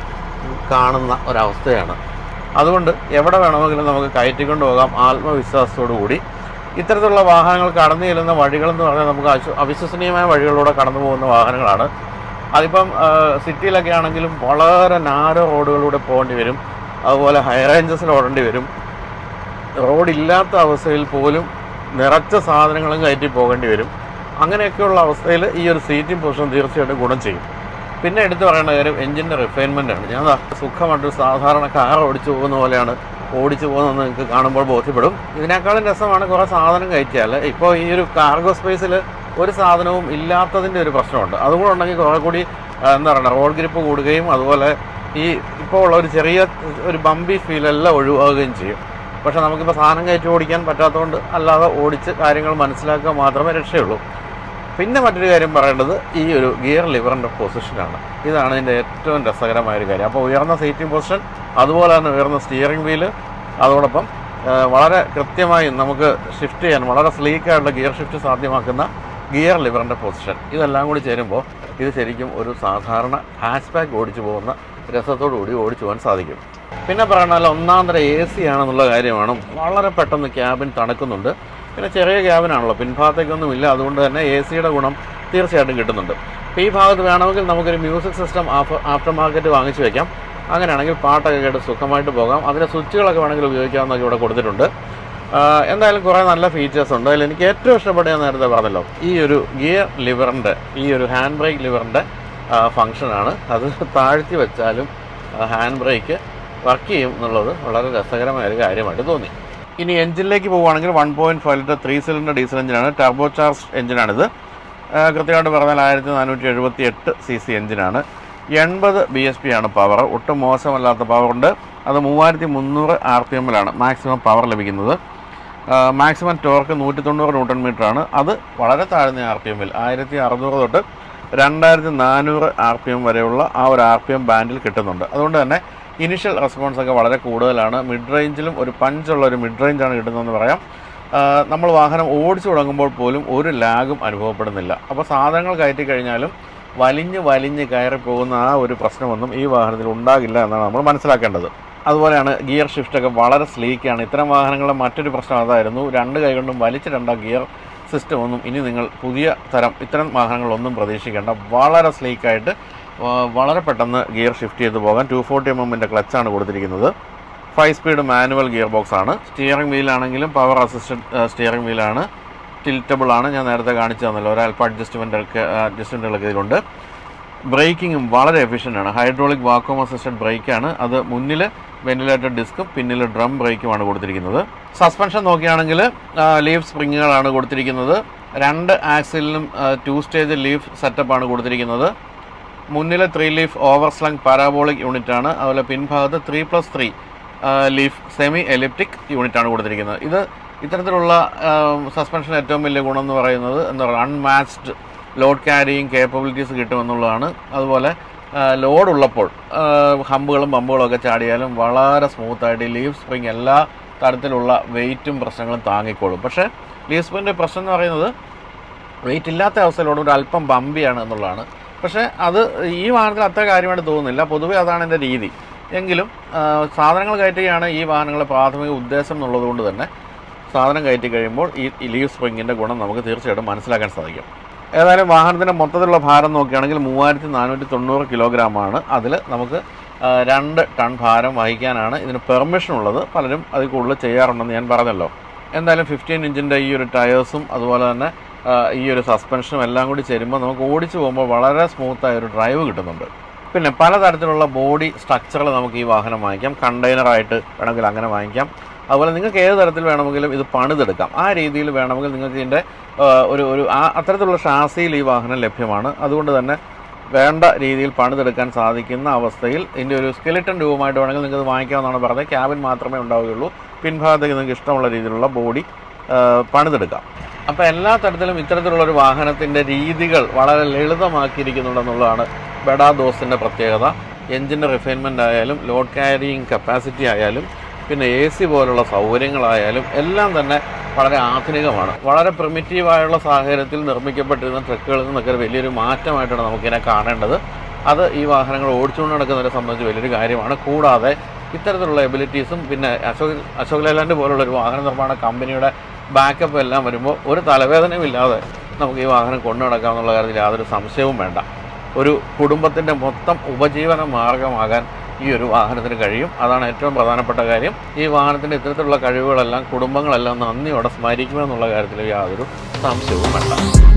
Speaker 1: കാണുന്ന ഒരവസ്ഥയാണ് അതുകൊണ്ട് എവിടെ വേണമെങ്കിലും നമുക്ക് കയറ്റിക്കൊണ്ട് പോകാം ആത്മവിശ്വാസത്തോടു കൂടി ഇത്തരത്തിലുള്ള വാഹനങ്ങൾ കടന്നു ചെല്ലുന്ന വഴികളെന്ന് പറഞ്ഞാൽ നമുക്ക് അശു അവിശ്വസനീയമായ വഴികളിലൂടെ കടന്നു പോകുന്ന വാഹനങ്ങളാണ് അതിപ്പം ആ, സിറ്റിയിലൊക്കെ ആണെങ്കിലും വളരെ നാരോ റോഡുകളിലൂടെ പോകേണ്ടി വരും അതുപോലെ ഹൈ റേഞ്ചസിൽ ഓടേണ്ടി വരും റോഡില്ലാത്ത അവസ്ഥയിൽ പോലും നിറച്ച സാധനങ്ങളും കയറ്റി പോകേണ്ടി വരും അങ്ങനെയൊക്കെയുള്ള അവസ്ഥയിൽ ഈ ഒരു സീറ്റിംഗ് പൊസിഷൻ തീർച്ചയായിട്ടും ഗുണം ചെയ്യും പിന്നെ എടുത്തു പറയേണ്ട കാര്യം എഞ്ചിൻ്റെ റിഫൈൻമെൻ്റ് ആണ് ഞാൻ ദാ സുഖമായിട്ട് സാധാരണ കാർ ഓടിച്ചു പോകുന്ന പോലെയാണ് ഓടിച്ചു പോകുന്നതെന്ന് നിങ്ങൾക്ക് കാണുമ്പോൾ ബോധ്യപ്പെടും ഇതിനേക്കാളും രസമാണ് കുറേ സാധനം കയറ്റിയാൽ ഇപ്പോൾ ഈ ഒരു കാർഗോ സ്പേസിൽ ഒരു സാധനവും ഇല്ലാത്തതിൻ്റെ ഒരു പ്രശ്നമുണ്ട് അതുകൂടെ ഉണ്ടെങ്കിൽ കുറേ കൂടി ആ, എന്താ പറയുക റോഡ് ഗ്രിപ്പ് കൂടുകയും അതുപോലെ ഈ ഇപ്പോൾ ഉള്ള ഒരു ചെറിയ ഒരു ബമ്പി ഫീലെല്ലാം ഒഴിവാകുകയും ചെയ്യും പക്ഷേ നമുക്കിപ്പോൾ സാധനം കയറ്റി ഓടിക്കാൻ പറ്റാത്തതുകൊണ്ട് അല്ലാതെ ഓടിച്ച് കാര്യങ്ങൾ മനസ്സിലാക്കുക മാത്രമേ രക്ഷയുള്ളൂ പിന്നെ മറ്റൊരു കാര്യം പറയേണ്ടത് ഈ ഒരു ഗിയർ ലിവറിൻ്റെ പൊസിഷനാണ് ഇതാണ് ഇതിൻ്റെ ഏറ്റവും രസകരമായ ഒരു കാര്യം അപ്പോൾ ഉയർന്ന സീറ്റിംഗ് പൊസിഷൻ അതുപോലെ തന്നെ ഉയർന്ന സ്റ്റിയറിംഗ് വീല് അതോടൊപ്പം ആ, വളരെ കൃത്യമായി നമുക്ക് ഷിഫ്റ്റ് ചെയ്യാൻ വളരെ സ്ലീക്കായിട്ടുള്ള ഗിയർ ഷിഫ്റ്റ് സാധ്യമാക്കുന്ന ഗിയർ ലിവറിൻ്റെ പൊസിഷൻ ഇതെല്ലാം കൂടി ചേരുമ്പോൾ ഇത് ശരിക്കും ഒരു സാധാരണ ഹാച്ച് ബാക്ക് ഓടിച്ചു പോകുന്ന രസത്തോടു കൂടി ഓടിച്ചു പോകാൻ സാധിക്കും പിന്നെ പറയണല്ല ഒന്നാം തരം എ സി ആണെന്നുള്ള കാര്യമാണ് വളരെ പെട്ടെന്ന് ക്യാബിൻ തണുക്കുന്നുണ്ട് പിന്നെ ചെറിയ ക്യാബിനാണല്ലോ പിൻഭാഗത്തേക്കൊന്നും ഇല്ല അതുകൊണ്ട് തന്നെ എ സിയുടെ ഗുണം തീർച്ചയായിട്ടും കിട്ടുന്നുണ്ട് അപ്പോൾ ഈ ഭാഗത്ത് വേണമെങ്കിൽ നമുക്കൊരു മ്യൂസിക് സിസ്റ്റം ആഫ്റ്റർ മാർക്കറ്റ് വാങ്ങിച്ചു വെക്കാം അങ്ങനെയാണെങ്കിൽ പാട്ടൊക്കെ കേട്ട് സുഖമായിട്ട് പോകാം അതിൻ്റെ സ്വിച്ചുകളൊക്കെ വേണമെങ്കിൽ ഉപയോഗിക്കാമെന്നൊക്കെ ഇവിടെ കൊടുത്തിട്ടുണ്ട് ആ, എന്തായാലും കുറേ നല്ല ഫീച്ചേഴ്സ് ഉണ്ട് അതിൽ എനിക്ക് ഏറ്റവും ഇഷ്ടപ്പെട്ട ഞാൻ നേരത്തെ പറഞ്ഞല്ലോ ഈ ഒരു ഗിയർ ലിവറിൻ്റെ ഈ ഒരു ഹാൻഡ് ബ്രേക്ക് ലിവറിൻ്റെ ഫങ്ഷനാണ് അത് താഴ്ത്തി വെച്ചാലും ഹാൻഡ് ബ്രേക്ക് വർക്ക് ചെയ്യും എന്നുള്ളത് വളരെ രസകരമായ ഒരു കാര്യമായിട്ട് തോന്നി ഇനി എഞ്ചിനിലേക്ക് പോവുകയാണെങ്കിൽ one point five litre three cylinder diesel എഞ്ചിനാണ് ടർബോ ചാർജ് എഞ്ചിനാണിത് ആ, കൃത്യമായിട്ട് പറഞ്ഞാൽ ആയിരത്തി നാനൂറ്റി എഴുപത്തി എട്ട് സി സി എഞ്ചിനാണ് എൺപത് ബി എസ് പി ആണ് പവർ ഒട്ടും മോശമല്ലാത്ത പവറുണ്ട് അത് മൂവായിരത്തി മുന്നൂറ് ആർ പി എമ്മിലാണ് മാക്സിമം പവർ ലഭിക്കുന്നത് മാക്സിമം ടോർക്ക് നൂറ്റി തൊണ്ണൂറ് ന്യൂട്ടൺ മീറ്റർ ആണ് അത് വളരെ താഴ്ന്ന ആർ പി എമ്മിൽ ആയിരത്തി അറുന്നൂറ് തൊട്ട് രണ്ടായിരത്തി നാനൂറ് ആർ പി എം വരെയുള്ള ആ ഒരു ആർ പി എം ബാൻഡിൽ കിട്ടുന്നുണ്ട് അതുകൊണ്ട് തന്നെ ഇനിഷ്യൽ റെസ്പോൺസ് ഒക്കെ വളരെ കൂടുതലാണ് മിഡ് റേഞ്ചിലും ഒരു പഞ്ചുള്ള ഒരു മിഡ് റേഞ്ചാണ് കിട്ടുന്നതെന്ന് പറയാം ആ, നമ്മൾ വാഹനം ഓടിച്ചു തുടങ്ങുമ്പോൾ പോലും ഒരു ലാഗും അനുഭവപ്പെടുന്നില്ല അപ്പോൾ സാധനങ്ങൾ കയറ്റി കഴിഞ്ഞാലും വലിഞ്ഞ് വലിഞ്ഞ് കയറി പോകുന്ന ആ ഒരു പ്രശ്നമൊന്നും ഈ വാഹനത്തിൽ ഉണ്ടാകില്ല എന്നാണ് നമ്മൾ മനസ്സിലാക്കേണ്ടത് അതുപോലെയാണ് ഗിയർ ഷിഫ്റ്റൊക്കെ വളരെ സ്ലീക്കാണ് ഇത്തരം വാഹനങ്ങളുടെ മറ്റൊരു പ്രശ്നം അതായിരുന്നു രണ്ട് കൈകൊണ്ടും വലിച്ചിടേണ്ട ഗിയർ സിസ്റ്റം ഒന്നും ഇനി നിങ്ങൾ പുതിയ തരം ഇത്തരം വാഹനങ്ങളൊന്നും പ്രതീക്ഷിക്കേണ്ട വളരെ സ്ലീക്കായിട്ട് വളരെ പെട്ടെന്ന് ഗിയർ ഷിഫ്റ്റ് ചെയ്ത് പോകാൻ ടു ഫോർട്ടി എം എമ്മിൻ്റെ ക്ലച്ചാണ് കൊടുത്തിരിക്കുന്നത് five speed manual gear box ആണ് സ്റ്റിയറിംഗ് വീലാണെങ്കിലും പവർ അസിസ്റ്റഡ് സ്റ്റിയറിംഗ് വീലാണ് ടിൽറ്റബിൾ ആണ് ഞാൻ നേരത്തെ കാണിച്ചു തന്നല്ലോ ഒരല്പം അഡ്ജസ്റ്റ്മെൻ്റ് ഒക്കെ അഡ്ജസ്റ്റ്മെൻറ്റുകളൊക്കെ ഇതിലുണ്ട് ബ്രേക്കിങ്ങും വളരെ എഫിഷ്യൻ്റ് ആണ് ഹൈഡ്രോളിക് വാക്വം അസിസ്റ്റഡ് ബ്രേക്കാണ് അത് മുന്നിൽ വെന്റിലേറ്റഡ് ഡിസ്കും പിന്നിൽ ഡ്രം ബ്രേക്കുമാണ് കൊടുത്തിരിക്കുന്നത് സസ്പെൻഷൻ നോക്കുകയാണെങ്കിൽ ലീഫ് സ്പ്രിങ്ങുകളാണ് കൊടുത്തിരിക്കുന്നത് രണ്ട് ആക്സിലിനും ടു സ്റ്റേജ് ലീഫ് സെറ്റപ്പാണ് കൊടുത്തിരിക്കുന്നത് മുന്നിലെ three leaf over slung parabolic unit ആണ് അതുപോലെ പിൻഭാഗത്ത് three plus three leaf semi elliptic unit ആണ് കൊടുത്തിരിക്കുന്നത് ഇത് ഇത്തരത്തിലുള്ള സസ്പെൻഷൻ ഏറ്റവും വലിയ ഗുണം എന്ന് പറയുന്നത് എന്താ പറയുക അൺമാച്ച്ഡ് ലോഡ് ക്യാരിയിങ് കേപ്പബിലിറ്റീസ് കിട്ടുമെന്നുള്ളതാണ് അതുപോലെ ലോഡ് ഉള്ളപ്പോൾ ഹമ്പുകളും ബമ്പുകളും ഒക്കെ ചാടിയാലും വളരെ സ്മൂത്തായിട്ട് ഈ ലീഫ് സ്പ്രിങ് എല്ലാ തരത്തിലുള്ള വെയിറ്റും പ്രശ്നങ്ങളും താങ്ങിക്കോളും പക്ഷേ ലീഫ് സ്പ്രിങ്ങിൻ്റെ പ്രശ്നം എന്ന് പറയുന്നത് വെയിറ്റ് ഇല്ലാത്ത അവസ്ഥയിലോട് ഒരു അല്പം ബമ്പിയാണ് എന്നുള്ളതാണ് പക്ഷേ അത് ഈ വാഹനത്തിൽ അത്ര കാര്യമായിട്ട് തോന്നുന്നില്ല പൊതുവെ അതാണ് എൻ്റെ രീതി എങ്കിലും ആ, സാധനങ്ങൾ കയറ്റുകയാണ് ഈ വാഹനങ്ങളുടെ പ്രാഥമിക ഉദ്ദേശം എന്നുള്ളത് കൊണ്ട് തന്നെ സാധനം കയറ്റി കഴിയുമ്പോൾ ഈ ലീവ് സ്പ്രിങ്ങിൻ്റെ ഗുണം നമുക്ക് തീർച്ചയായിട്ടും മനസ്സിലാക്കാൻ സാധിക്കും ഏതായാലും വാഹനത്തിൻ്റെ മൊത്തത്തിലുള്ള ഭാരം നോക്കുകയാണെങ്കിൽ മൂവായിരത്തി നാനൂറ്റി തൊണ്ണൂറ് കിലോഗ്രാമാണ് അതിൽ നമുക്ക് ആ, രണ്ട് ടൺ ഭാരം വഹിക്കാനാണ് ഇതിന് പെർമിഷൻ ഉള്ളത് പലരും അതിൽ കൂടുതൽ ചെയ്യാറുണ്ടെന്ന് ഞാൻ പറഞ്ഞല്ലോ എന്തായാലും ഫിഫ്റ്റീൻ ഇഞ്ചിൻ്റെ ഈ ഒരു ടയേഴ്സും അതുപോലെ തന്നെ ആ, ഈ ഒരു സസ്പെൻഷനും എല്ലാം കൂടി ചേരുമ്പോൾ നമുക്ക് ഓടിച്ചു പോകുമ്പോൾ വളരെ സ്മൂത്തായ ഒരു ഡ്രൈവ് കിട്ടുന്നുണ്ട് പിന്നെ പലതരത്തിലുള്ള ബോഡി സ്ട്രക്ചറുകൾ നമുക്ക് ഈ വാഹനം വാങ്ങിക്കാം കണ്ടെയ്നറായിട്ട് വേണമെങ്കിൽ അങ്ങനെ വാങ്ങിക്കാം അതുപോലെ നിങ്ങൾക്ക് ഏത് തരത്തിൽ വേണമെങ്കിലും ഇത് പണിതെടുക്കാം ആ രീതിയിൽ വേണമെങ്കിൽ നിങ്ങൾക്ക് ഇതിൻ്റെ ആ, ഒരു ഒരു ആ അത്തരത്തിലുള്ള ഷാസിയിൽ ഈ വാഹനം ലഭ്യമാണ് അതുകൊണ്ട് തന്നെ വേണ്ട രീതിയിൽ പണിതെടുക്കാൻ സാധിക്കുന്ന അവസ്ഥയിൽ ഇതിൻ്റെ ഒരു സ്കെലിറ്റൻ രൂപമായിട്ട് വേണമെങ്കിൽ നിങ്ങൾക്ക് ഇത് വാങ്ങിക്കാമെന്നാണ് പറഞ്ഞത് ക്യാബിൻ മാത്രമേ ഉണ്ടാവുകയുള്ളൂ പിൻഭാഗത്തേക്ക് നിങ്ങൾക്ക് ഇഷ്ടമുള്ള രീതിയിലുള്ള ബോഡി പണിതെടുക്കാം അപ്പോൾ എല്ലാ തരത്തിലും ഇത്തരത്തിലുള്ള ഒരു വാഹനത്തിൻ്റെ രീതികൾ വളരെ ലളിതമാക്കിയിരിക്കുന്നുണ്ടെന്നുള്ളതാണ് ബെഡാ ദോസിൻ്റെ പ്രത്യേകത എഞ്ചിൻ്റെ റിഫൈൻമെൻ്റ് ആയാലും ലോഡ് ക്യാരിയിങ് കപ്പാസിറ്റി ആയാലും പിന്നെ എ സി പോലുള്ള സൗകര്യങ്ങളായാലും എല്ലാം തന്നെ വളരെ ആധുനികമാണ് വളരെ പ്രിമിറ്റീവായുള്ള സാഹചര്യത്തിൽ നിർമ്മിക്കപ്പെട്ടിരുന്ന ട്രക്കുകളിൽ നിന്നൊക്കെ ഒരു വലിയൊരു മാറ്റമായിട്ടാണ് നമുക്കിതിനെ കാണേണ്ടത് അത് ഈ വാഹനങ്ങൾ ഓടിച്ചുകൊണ്ട് നടക്കുന്നവരെ സംബന്ധിച്ച് വലിയൊരു കാര്യമാണ് കൂടാതെ ഇത്തരത്തിലുള്ള എബിലിറ്റീസും പിന്നെ അശോക് അശോക് ലേലാൻഡ് പോലുള്ള ഒരു വാഹന നിർമ്മാണ കമ്പനിയുടെ ബാക്കപ്പ് എല്ലാം വരുമ്പോൾ ഒരു തലവേദനയും ഇല്ലാതെ നമുക്ക് ഈ വാഹനം കൊണ്ടു നടക്കാമെന്നുള്ള കാര്യത്തിൽ യാതൊരു സംശയവും വേണ്ട ഒരു കുടുംബത്തിൻ്റെ മൊത്തം ഉപജീവന മാർഗമാകാൻ ഈ ഒരു വാഹനത്തിന് കഴിയും അതാണ് ഏറ്റവും പ്രധാനപ്പെട്ട കാര്യം ഈ വാഹനത്തിൻ്റെ ഇത്തരത്തിലുള്ള കഴിവുകളെല്ലാം കുടുംബങ്ങളെല്ലാം നന്ദിയോടെ സ്മരിക്കുമെന്നുള്ള കാര്യത്തിൽ യാതൊരു സംശയവും വേണ്ട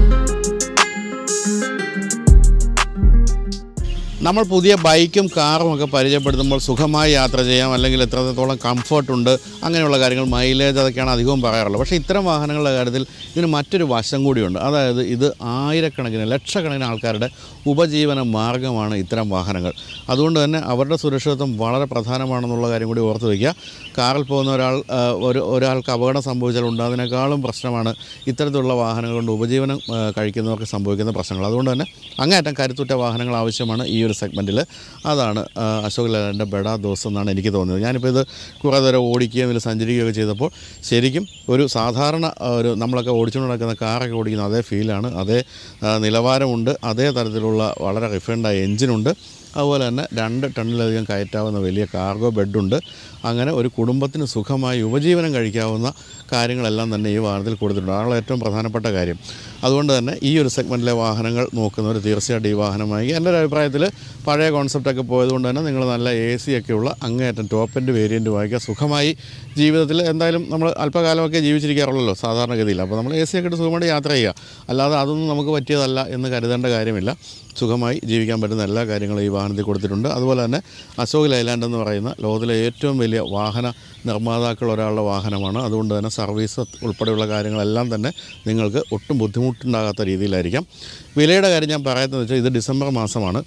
Speaker 1: നമ്മൾ പുതിയ ബൈക്കും കാറും ഒക്കെ പരിചയപ്പെടുത്തുമ്പോൾ സുഖമായി യാത്ര ചെയ്യാം അല്ലെങ്കിൽ എത്രത്തോളം കംഫർട്ടുണ്ട് അങ്ങനെയുള്ള കാര്യങ്ങൾ മൈലേജ് അതൊക്കെയാണ് അധികവും പറയാറുള്ളത് പക്ഷേ ഇത്തരം വാഹനങ്ങളുടെ കാര്യത്തിൽ ഇതിന് മറ്റൊരു വശം കൂടിയുണ്ട് അതായത് ഇത് ആയിരക്കണക്കിന് ലക്ഷക്കണക്കിന് ആൾക്കാരുടെ ഉപജീവന മാർഗമാണ് ഇത്തരം വാഹനങ്ങൾ അതുകൊണ്ട് തന്നെ അവരുടെ സുരക്ഷിതത്വം വളരെ പ്രധാനമാണെന്നുള്ള കാര്യം കൂടി ഓർത്ത് വയ്ക്കുക കാറിൽ പോകുന്ന ഒരാൾ ആ, ഒരു ഒരാൾക്ക് അപകടം സംഭവിച്ചാൽ ഉണ്ടാകുന്നതിനേക്കാളും പ്രശ്നമാണ് ഇത്തരത്തിലുള്ള വാഹനങ്ങൾ കൊണ്ട് ഉപജീവനം ആ, കഴിക്കുന്നവർക്ക് സംഭവിക്കുന്ന പ്രശ്നങ്ങൾ അതുകൊണ്ട് തന്നെ അങ്ങേയറ്റം കരുത്തുറ്റ വാഹനങ്ങൾ ആവശ്യമാണ് ഈ ഒരു സെഗ്മെൻറ്റിൽ അതാണ് ആ, അശോക് ലേലൻ്റെ ബെഡാ ദോസ് എന്നാണ് എനിക്ക് തോന്നിയത് ഞാനിപ്പോൾ ഇത് കുറേ നേരം ഓടിക്കുകയും ഇതിൽ സഞ്ചരിക്കുകയൊക്കെ ചെയ്തപ്പോൾ ശരിക്കും ഒരു സാധാരണ ആ, ഒരു നമ്മളൊക്കെ ഓടിച്ചുകൊണ്ട് നടക്കുന്ന കാറൊക്കെ ഓടിക്കുന്ന അതേ ഫീലാണ് അതേ ആ, നിലവാരമുണ്ട് അതേ തരത്തിലുള്ള വളരെ റിഫൈൻഡായ എഞ്ചിനുണ്ട് അതുപോലെ തന്നെ രണ്ട് ടണ്ണിലധികം കയറ്റാവുന്ന വലിയ കാർഗോ ബെഡുണ്ട് അങ്ങനെ ഒരു കുടുംബത്തിന് സുഖമായി ഉപജീവനം കഴിക്കാവുന്ന കാര്യങ്ങളെല്ലാം തന്നെ ഈ വാഹനത്തിൽ കൊടുത്തിട്ടുണ്ട് അതാണ് ഏറ്റവും പ്രധാനപ്പെട്ട കാര്യം അതുകൊണ്ട് തന്നെ ഈ ഒരു സെഗ്മെൻറ്റിലെ വാഹനങ്ങൾ നോക്കുന്നവർ തീർച്ചയായിട്ടും ഈ വാഹനമായി എൻ്റെ ഒരു അഭിപ്രായത്തിൽ പഴയ കോൺസെപ്റ്റൊക്കെ പോയതുകൊണ്ട് തന്നെ നിങ്ങൾ നല്ല എ സി ഒക്കെയുള്ള അങ്ങേയറ്റം ടോപ്പ് എൻഡ് വേരിയൻറ്റ് വാങ്ങിക്കുക സുഖമായി ജീവിതത്തിൽ എന്തായാലും നമ്മൾ അല്പകാലമൊക്കെ ജീവിച്ചിരിക്കാറുള്ളല്ലോ സാധാരണഗതിയിൽ അപ്പോൾ നമ്മൾ എ സി ഒക്കെ ഇട്ട് സുഖമായിട്ട് യാത്ര ചെയ്യുക അല്ലാതെ അതൊന്നും നമുക്ക് പറ്റിയതല്ല എന്ന് കരുതേണ്ട കാര്യമില്ല സുഖമായി ജീവിക്കാൻ പറ്റുന്ന എല്ലാ കാര്യങ്ങളും ഈ വാഹനത്തിൽ കൊടുത്തിട്ടുണ്ട് അതുപോലെ തന്നെ അശോക് ലൈലാൻഡ് എന്ന് പറയുന്ന ലോകത്തിലെ ഏറ്റവും വലിയ വാഹന നിർമ്മാതാക്കൾ ഒരാളുടെ വാഹനമാണ് അതുകൊണ്ട് തന്നെ സർവീസ് ഉൾപ്പെടെയുള്ള കാര്യങ്ങളെല്ലാം തന്നെ നിങ്ങൾക്ക് ഒട്ടും ബുദ്ധിമുട്ടുണ്ടാകാത്ത രീതിയിലായിരിക്കാം വിലയുടെ കാര്യം ഞാൻ പറയുന്നത് വെച്ചാൽ ഇത് ഡിസംബർ മാസമാണ്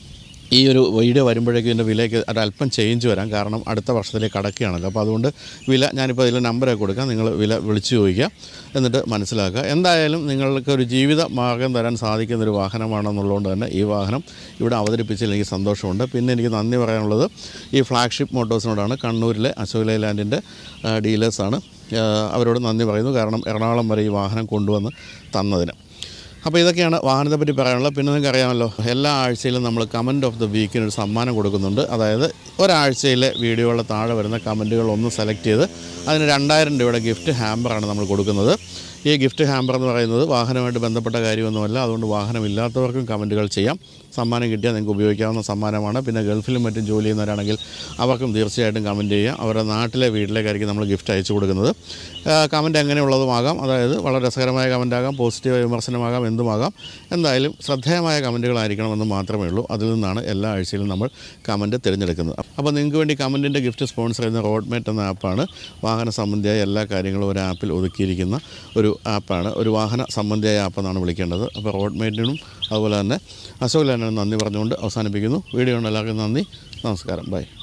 Speaker 1: ഈ ഒരു വീഡിയോ വരുമ്പോഴേക്കും ഇതിൻ്റെ വിലയ്ക്ക് ഒരല്പം ചേഞ്ച് വരാം കാരണം അടുത്ത വർഷത്തിലേക്ക് കടക്കുകയാണല്ലോ അപ്പോൾ അതുകൊണ്ട് വില ഞാനിപ്പോൾ ഇതിൽ നമ്പറൊക്കെ കൊടുക്കാം നിങ്ങൾ വില വിളിച്ചു ചോദിക്കുക എന്നിട്ട് മനസ്സിലാക്കുക എന്തായാലും നിങ്ങൾക്ക് ഒരു ജീവിത മാർഗം തരാൻ സാധിക്കുന്ന ഒരു വാഹനമാണെന്നുള്ളതുകൊണ്ട് തന്നെ ഈ വാഹനം ഇവിടെ അവതരിപ്പിച്ചതിൽ എനിക്ക് സന്തോഷമുണ്ട് പിന്നെ എനിക്ക് നന്ദി പറയാനുള്ളത് ഈ ഫ്ലാഗ്ഷിപ്പ് മോട്ടോഴ്സിനോടാണ് കണ്ണൂരിലെ അശോക് ലൈലാൻഡിൻ്റെ ഡീലേഴ്സാണ് അവരോട് നന്ദി പറയുന്നു കാരണം എറണാകുളം വരെ ഈ വാഹനം കൊണ്ടുവന്ന് തന്നതിന് അപ്പോൾ ഇതൊക്കെയാണ് വാഹനത്തെ പറ്റി പറയാനുള്ളത് പിന്നെ നിങ്ങൾക്ക് അറിയാമല്ലോ എല്ലാ ആഴ്ചയിലും നമ്മൾ കമൻറ്റ് ഓഫ് ദ വീക്കിന് ഒരു സമ്മാനം കൊടുക്കുന്നുണ്ട് അതായത് ഒരാഴ്ചയിലെ വീഡിയോകളുടെ താഴെ വരുന്ന കമൻറ്റുകൾ ഒന്ന് സെലക്ട് ചെയ്ത് അതിന് രണ്ടായിരം രൂപയുടെ ഗിഫ്റ്റ് ഹാമ്പറാണ് നമ്മൾ കൊടുക്കുന്നത് ഈ ഗിഫ്റ്റ് ഹാമ്പർ എന്ന് പറയുന്നത് വാഹനമായിട്ട് ബന്ധപ്പെട്ട കാര്യമൊന്നുമല്ല അതുകൊണ്ട് വാഹനമില്ലാത്തവർക്കും കമൻറ്റുകൾ ചെയ്യാം സമ്മാനം കിട്ടിയാൽ നിങ്ങൾക്ക് ഉപയോഗിക്കാവുന്ന സമ്മാനമാണ് പിന്നെ ഗൾഫിലും മറ്റും ജോലി ചെയ്യുന്നവരാണെങ്കിൽ അവർക്കും തീർച്ചയായിട്ടും കമൻറ്റ് ചെയ്യാം അവരുടെ നാട്ടിലെ വീട്ടിലേക്കായിരിക്കും നമ്മൾ ഗിഫ്റ്റ് അയച്ചു കൊടുക്കുന്നത് കമൻറ്റ് എങ്ങനെയുള്ളതുമാകാം അതായത് വളരെ രസകരമായ കമൻറ്റാകാം പോസിറ്റീവ് വിമർശനമാകാം എന്തുമാകാം എന്തായാലും ശ്രദ്ധേയമായ കമൻറ്റുകളായിരിക്കണമെന്ന് മാത്രമേ ഉള്ളൂ അതിൽ നിന്നാണ് എല്ലാ ആഴ്ചയിലും നമ്മൾ കമൻറ്റ് തിരഞ്ഞെടുക്കുന്നത് അപ്പോൾ നിങ്ങൾക്ക് വേണ്ടി കമൻറ്റിൻ്റെ ഗിഫ്റ്റ് സ്പോൺസർ ചെയ്യുന്ന റോഡ്മേറ്റ് എന്ന ആപ്പാണ് വാഹന സംബന്ധിയായ എല്ലാ കാര്യങ്ങളും ഒരു ആപ്പിൽ ഒതുക്കിയിരിക്കുന്ന ഒരു ആപ്പാണ് ഒരു വാഹന സംബന്ധിയായ ആപ്പ് എന്നാണ് വിളിക്കേണ്ടത് അപ്പോൾ റോഡ്മേറ്റിനും അതുപോലെ തന്നെ അശോക് ലാലിനും നന്ദി പറഞ്ഞുകൊണ്ട് അവസാനിപ്പിക്കുന്നു വീഡിയോ ഉണ്ട് എല്ലാവർക്കും നന്ദി നമസ്കാരം ബൈ